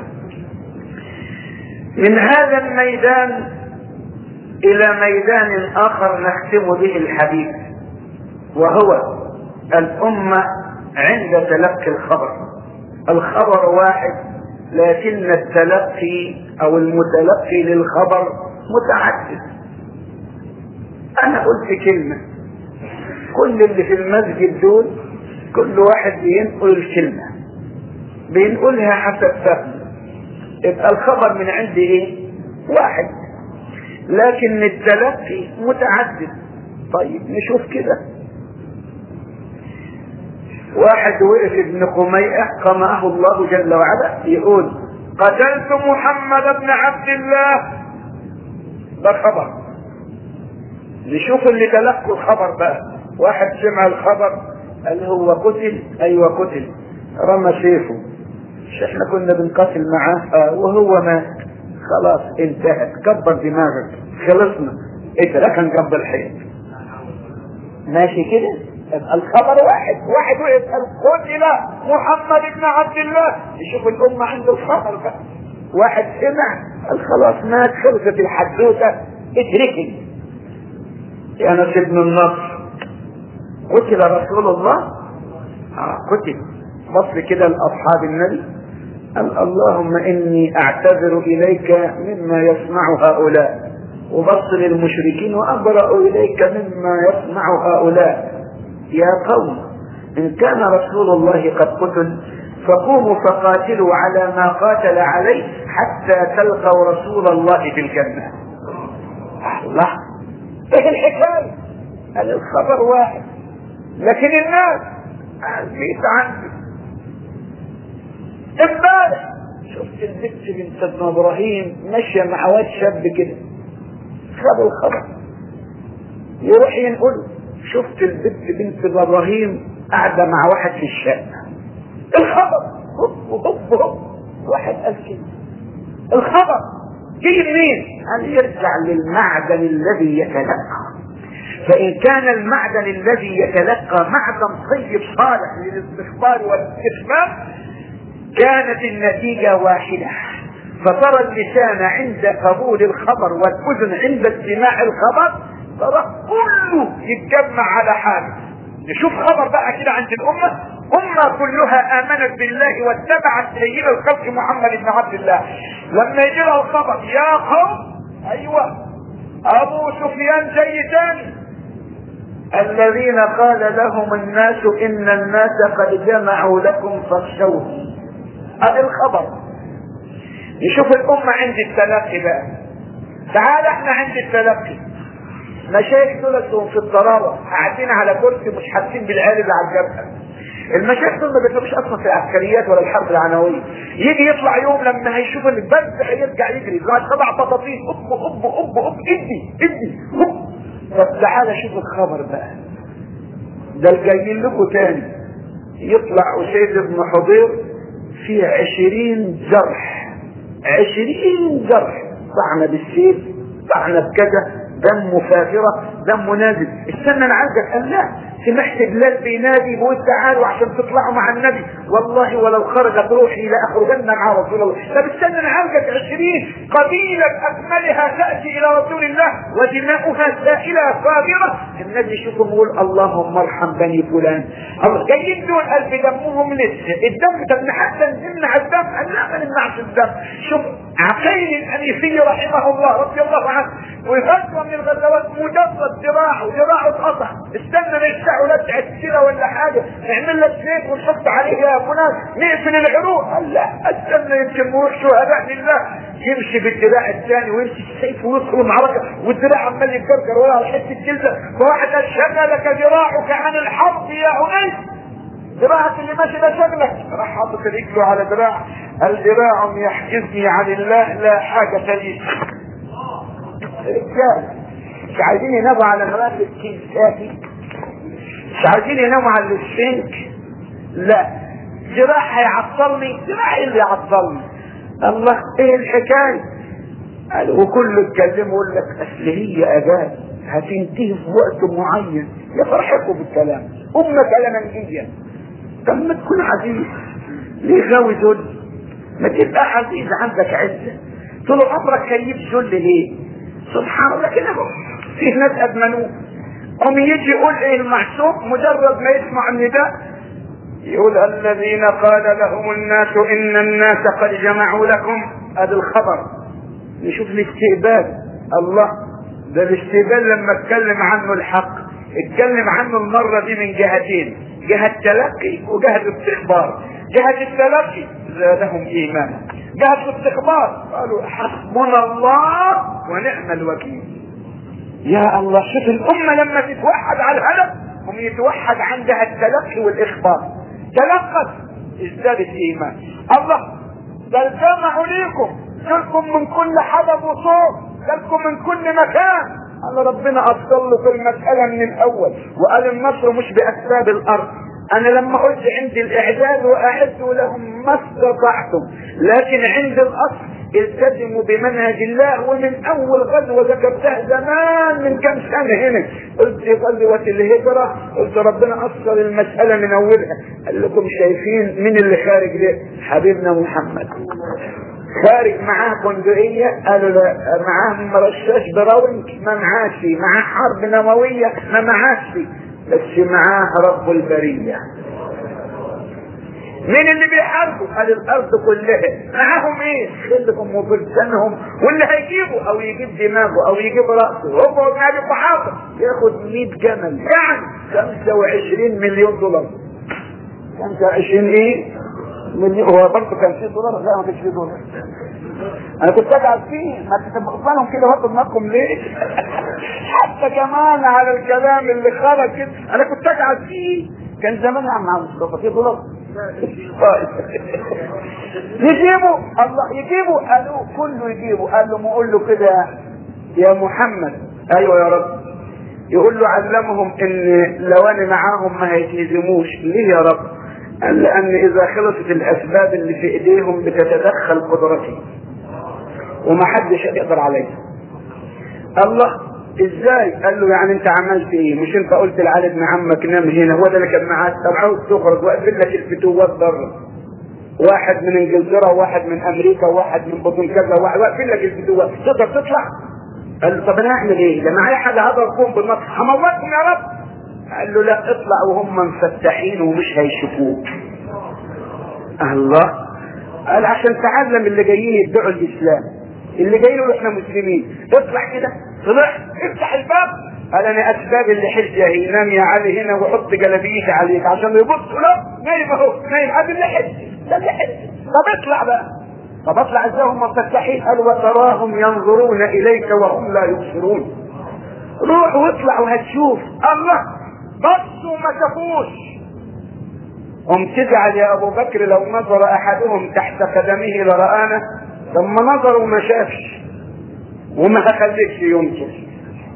من هذا الميدان الى ميدان اخر نختم به الحديث وهو الامة عند تلقي الخبر الخبر واحد لكن التلقي او المتلقي للخبر متعدد انا قلت كلمة كل اللي في المسجد دول كل واحد بينقل الكلمة بينقلها حسب فهمه يبقى الخبر من عندي ايه واحد لكن التلقي متعدد طيب نشوف كده واحد وقف ابن قميئة قمعه الله جل وعلا يقول قتلت محمد بن عبد الله ده خبر نشوف اللي تلقوا الخبر بقى واحد سمع الخبر قال هو قتل ايوه قتل رمى سيفه مش احنا كنا بنقاتل معاه آه وهو مات خلاص انتهت كبر دماغك خلصنا اتركن جنب الحيط ماشي كده يبقى الخبر واحد واحد وقف قال قتل محمد بن عبد الله يشوف الامه عنده الخبر بقى واحد سمع قال خلاص مات خلصت الحدوته اتركني يا ناس ابن النصر قتل رسول الله آه قتل بص كده لاصحاب النبي قال اللهم اني اعتذر اليك مما يصنع هؤلاء وبص للمشركين وابرأ اليك مما يصنع هؤلاء يا قوم ان كان رسول الله قد قتل فقوموا فقاتلوا على ما قاتل عليه حتى تلقوا رسول الله في الجنة الله ايه الحكاية قال الخبر واحد لكن الناس عزيز عندي امبارح شفت البنت بنت ابن ابراهيم ماشيه مع واد شاب كده خد الخبر يروح ينقل شفت البنت بنت ابراهيم قاعده مع واحد في الشقه الخبر هوب هوب هوب واحد قال كده الخبر جه منين؟ قال يرجع للمعدن الذي يتلقى فإن كان المعدن الذي يتلقى معدن طيب صالح للاستخبار والاستخبار كانت النتيجة واحدة فترى اللسان عند قبول الخبر والاذن عند استماع الخبر ترى كله يتجمع على حاله نشوف خبر بقى كده عند الامه امه كلها امنت بالله واتبعت سيد الخلق محمد بن عبد الله لما يجي لها الخبر يا قوم ايوه ابو سفيان جاي تاني الذين قال لهم الناس ان الناس قد جمعوا لكم فاخشوهم هذا الخبر نشوف الامه عند التلقي بقى تعال احنا عند التلقي مشايخ دول في الضراوه قاعدين على كرسي مش حاسين بالعيال اللي على الجبهه المشايخ دول ما بيفهموش اصلا في العسكريات ولا الحرب العنويه يجي يطلع يوم لما هيشوف البلد هيرجع يجري بعد سبع بطاطين اب اب اب اب ادي ادي هب طب تعالى شوف الخبر بقى ده الجايين لكم تاني يطلع أسيد بن حضير فيه عشرين جرح عشرين جرح طعنة بالسيف طعنة بكذا دمه فاجرة دمه نازل استنى نعالجك قال لا سمعت بلال بينادي بيقول تعالوا عشان تطلعوا مع النبي والله ولو خرجت روحي لاخرجن مع رسول الله طب استنى نعالجك عشرين قبيلة اكملها تاتي الى رسول الله ودماؤها سائلة صابرة النبي يشوفهم يقول اللهم ارحم بني فلان الله جايين دول قلب دمهم لسه الدم طب حتى نمنع الدم قال لا ما نمنعش الدم شوف عقيل الانيسي رحمه الله رضي الله عنه وغزوه من الغزوات مجرد ذراعه ذراعه اتقطع استنى نشتعه لسعة كده ولا حاجه نعمل لك زيت ونحط عليه يا فلان نقفل العروق قال لا استنى يمكن نروح شهداء لله يمشي بالدراع الثاني ويمشي السيف ويدخل المعركه والدراع عمال يتكركر ولا حته جلده فواحد قال شغلك ذراعك عن الحرب يا انيس دراعك اللي ماشي ده شغلك راح حاطط رجله على دراع الدراع يحجزني عن الله لا حاجة لي رجال مش عايزين يناموا على مراتب كيساتي مش عايزين يناموا على السفنك لا جراح هيعطلني جراح اللي يعطلني الله ايه الحكايه قال وكله يتكلم يقول لك اصل هي اجال هتنتهي في وقت معين يفرحكم بالكلام امه كلامنجيه طب ما تكون عزيز ليه غاوي ذل ما تبقى عزيز عندك عزه طول عمرك كيف ذل ليه سبحان الله كده في ناس ادمنوه قوم يجي يقول ايه المحسوب مجرد ما يسمع النداء يقول الذين قال لهم الناس ان الناس قد جمعوا لكم هذا الخبر نشوف الاستقبال الله ده الاستقبال لما اتكلم عنه الحق اتكلم عنه المرة دي من جهتين جهة تلقي وجهة استخبار جهة التلقي زادهم ايمانا جهة الاستخبار قالوا حسبنا الله ونعم الوكيل يا الله شوف الامة لما تتوحد على الهدف هم يتوحد عندها التلقي والاخبار تلقت ازدادت ايمان الله بل جمعوا ليكم جلكم من كل حدب وصوت جلكم من كل مكان قال ربنا افضل له في المسألة من الاول وقال النصر مش باسباب الارض انا لما قلت عند الاعداد واعدوا لهم ما استطعتم لكن عند الاصل التزموا بمنهج الله ومن اول غزوه ذكرتها زمان من كم سنه هنا قلت في غزوه الهجره قلت ربنا اصل المساله من اولها قال لكم شايفين مين اللي خارج ده حبيبنا محمد خارج معاه بندقية قالوا لا معاه مرشاش براونك ما معاش معاه حرب نووية ما معاش بس معاه رب البرية مين اللي بيحاربوا؟ قال الارض كلها معاهم ايه؟ خلهم وفرسانهم واللي هيجيبه او يجيب دماغه او يجيب راسه هو ابن ابي قحافه ياخد 100 جمل يعني 25 مليون دولار 25 ايه؟ مليون هو برضه كان فيه دولار لا ما كانش فيه دولار انا كنت اجعل فيه ما تتبقوا لهم كده وقت دماغكم ليه حتى كمان على الكلام اللي خرج كده انا كنت اجعل فيه كان زمان يا عم مصطفى فيه دولار يجيبوا الله يجيبوا قالوا كله يجيبوا قال له ما اقول له كده يا محمد ايوه يا رب يقول له علمهم ان لو انا معاهم ما هيتهزموش ليه يا رب قال لان اذا خلصت الاسباب اللي في ايديهم بتتدخل قدرتي ومحدش يقدر عليها الله ازاي قال له يعني انت عملت ايه مش انت قلت لعلي ابن عمك نام هنا هو ده اللي كان معاك طب عاوز تخرج واقفل لك الفتوات بره واحد من انجلترا وواحد من امريكا وواحد من بطن كذا وواحد واقفين لك الجدوى تقدر تطلع؟ قال له طب انا اعمل ايه؟ ده معايا حاجه هضربكم بالنار هموتكم يا رب قال له لا اطلع وهم مفتحين ومش هيشوفوك الله قال عشان تعلم اللي جايين يدعوا الاسلام اللي جايين يقولوا احنا مسلمين اطلع كده طلع افتح الباب قال انا اسباب اللي حج اهي نام يا علي هنا وحط جلابيتي عليك عشان يبصوا لا نايم اهو نايم قال اللي حج ده اللي حج طب اطلع بقى طب اطلع ازاي هم مفتحين قال وتراهم ينظرون اليك وهم لا يبصرون روح واطلع وهتشوف الله بصوا ما شافوش هم تزعل يا ابو بكر لو نظر احدهم تحت قدمه لرآنا لما نظر وما شافش وما خليكش ينكر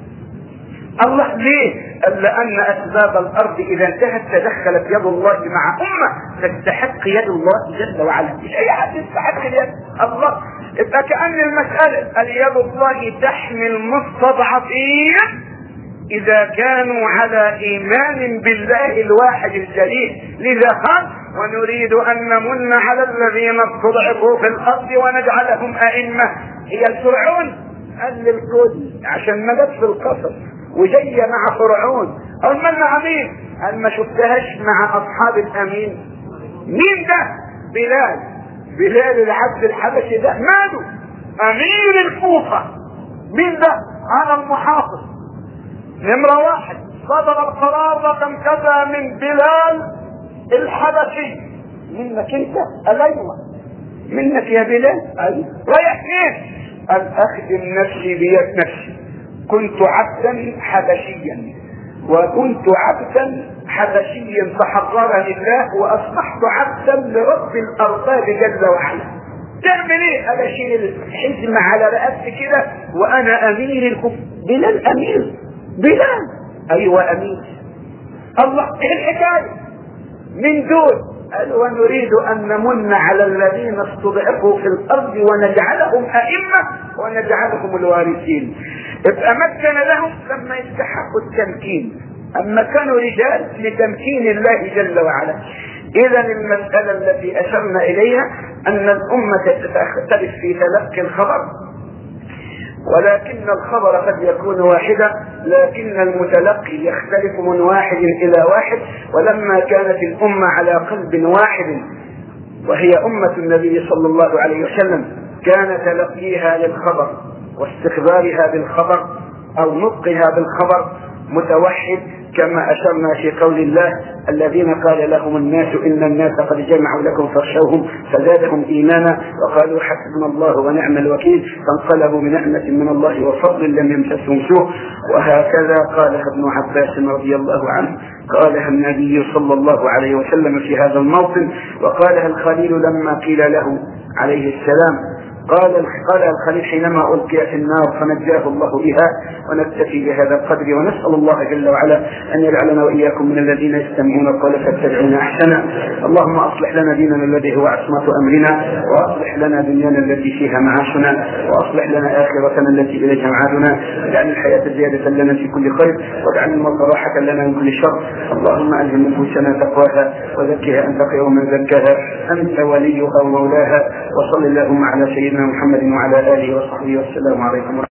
الله ليه؟ قال لأن أسباب الأرض إذا انتهت تدخلت يد الله مع أمة تستحق يد الله جل وعلا مش أي حد يستحق اليد الله يبقى كأن المسألة اليد الله تحمي المستضعفين إذا كانوا على إيمان بالله الواحد الجليل لذا قال ونريد أن نمن على الذين استضعفوا في الأرض ونجعلهم أئمة هي الفرعون قال للكل عشان ما جت في القصص وجاية مع فرعون أو من مع مين؟ قال ما شفتهاش مع أصحاب الأمين مين ده؟ بلال بلال العبد الحبشي ده ماله؟ أمير الكوفة مين ده؟ أنا المحافظ نمرة واحد صدر القرار رقم كذا من بلال الحبشي منك انت الايوه منك يا بلال ايوه رايح فين قال اخدم نفسي بيد نفسي كنت عبدا حبشيا وكنت عبدا حبشيا فحررني الله واصبحت عبدا لرب الارباب جل وعلا تعمل ايه؟ انا اشيل الحزم على رقبتي كده وانا امير الكفر بلال امير بلال ايوه امين الله ايه الحكايه من دول قال ونريد ان نمن على الذين استضعفوا في الارض ونجعلهم ائمه ونجعلهم الوارثين ابقى مكن لهم لما يستحقوا التمكين اما كانوا رجال لتمكين الله جل وعلا اذا المساله التي اشرنا اليها ان الامه تختلف في تلقي الخبر ولكن الخبر قد يكون واحدا لكن المتلقي يختلف من واحد الى واحد ولما كانت الامه على قلب واحد وهي امه النبي صلى الله عليه وسلم كان تلقيها للخبر واستخبارها بالخبر او نطقها بالخبر متوحد كما اشرنا في قول الله الذين قال لهم الناس ان الناس قد جمعوا لكم فاخشوهم فزادهم ايمانا وقالوا حسبنا الله ونعم الوكيل فانقلبوا بنعمه من الله وفضل لم يمسسهم سوء وهكذا قالها ابن عباس رضي الله عنه قالها النبي صلى الله عليه وسلم في هذا الموطن وقالها الخليل لما قيل له عليه السلام قال قال الخليل حينما القي في النار فنجاه الله بها ونكتفي بهذا القدر ونسال الله جل وعلا ان يجعلنا واياكم من الذين يستمعون القول فيتبعون احسنه اللهم اصلح لنا ديننا الذي هو عصمه امرنا واصلح لنا دنيانا التي فيها معاشنا واصلح لنا اخرتنا التي اليها معادنا واجعل الحياه زياده لنا في كل خير واجعل الموت راحه لنا من كل شر اللهم الهم نفوسنا تقواها وزكها انت خير من زكاها انت وليها ومولاها وصل اللهم على سيدنا محمد وعلى اله وصحبه والسلام عليكم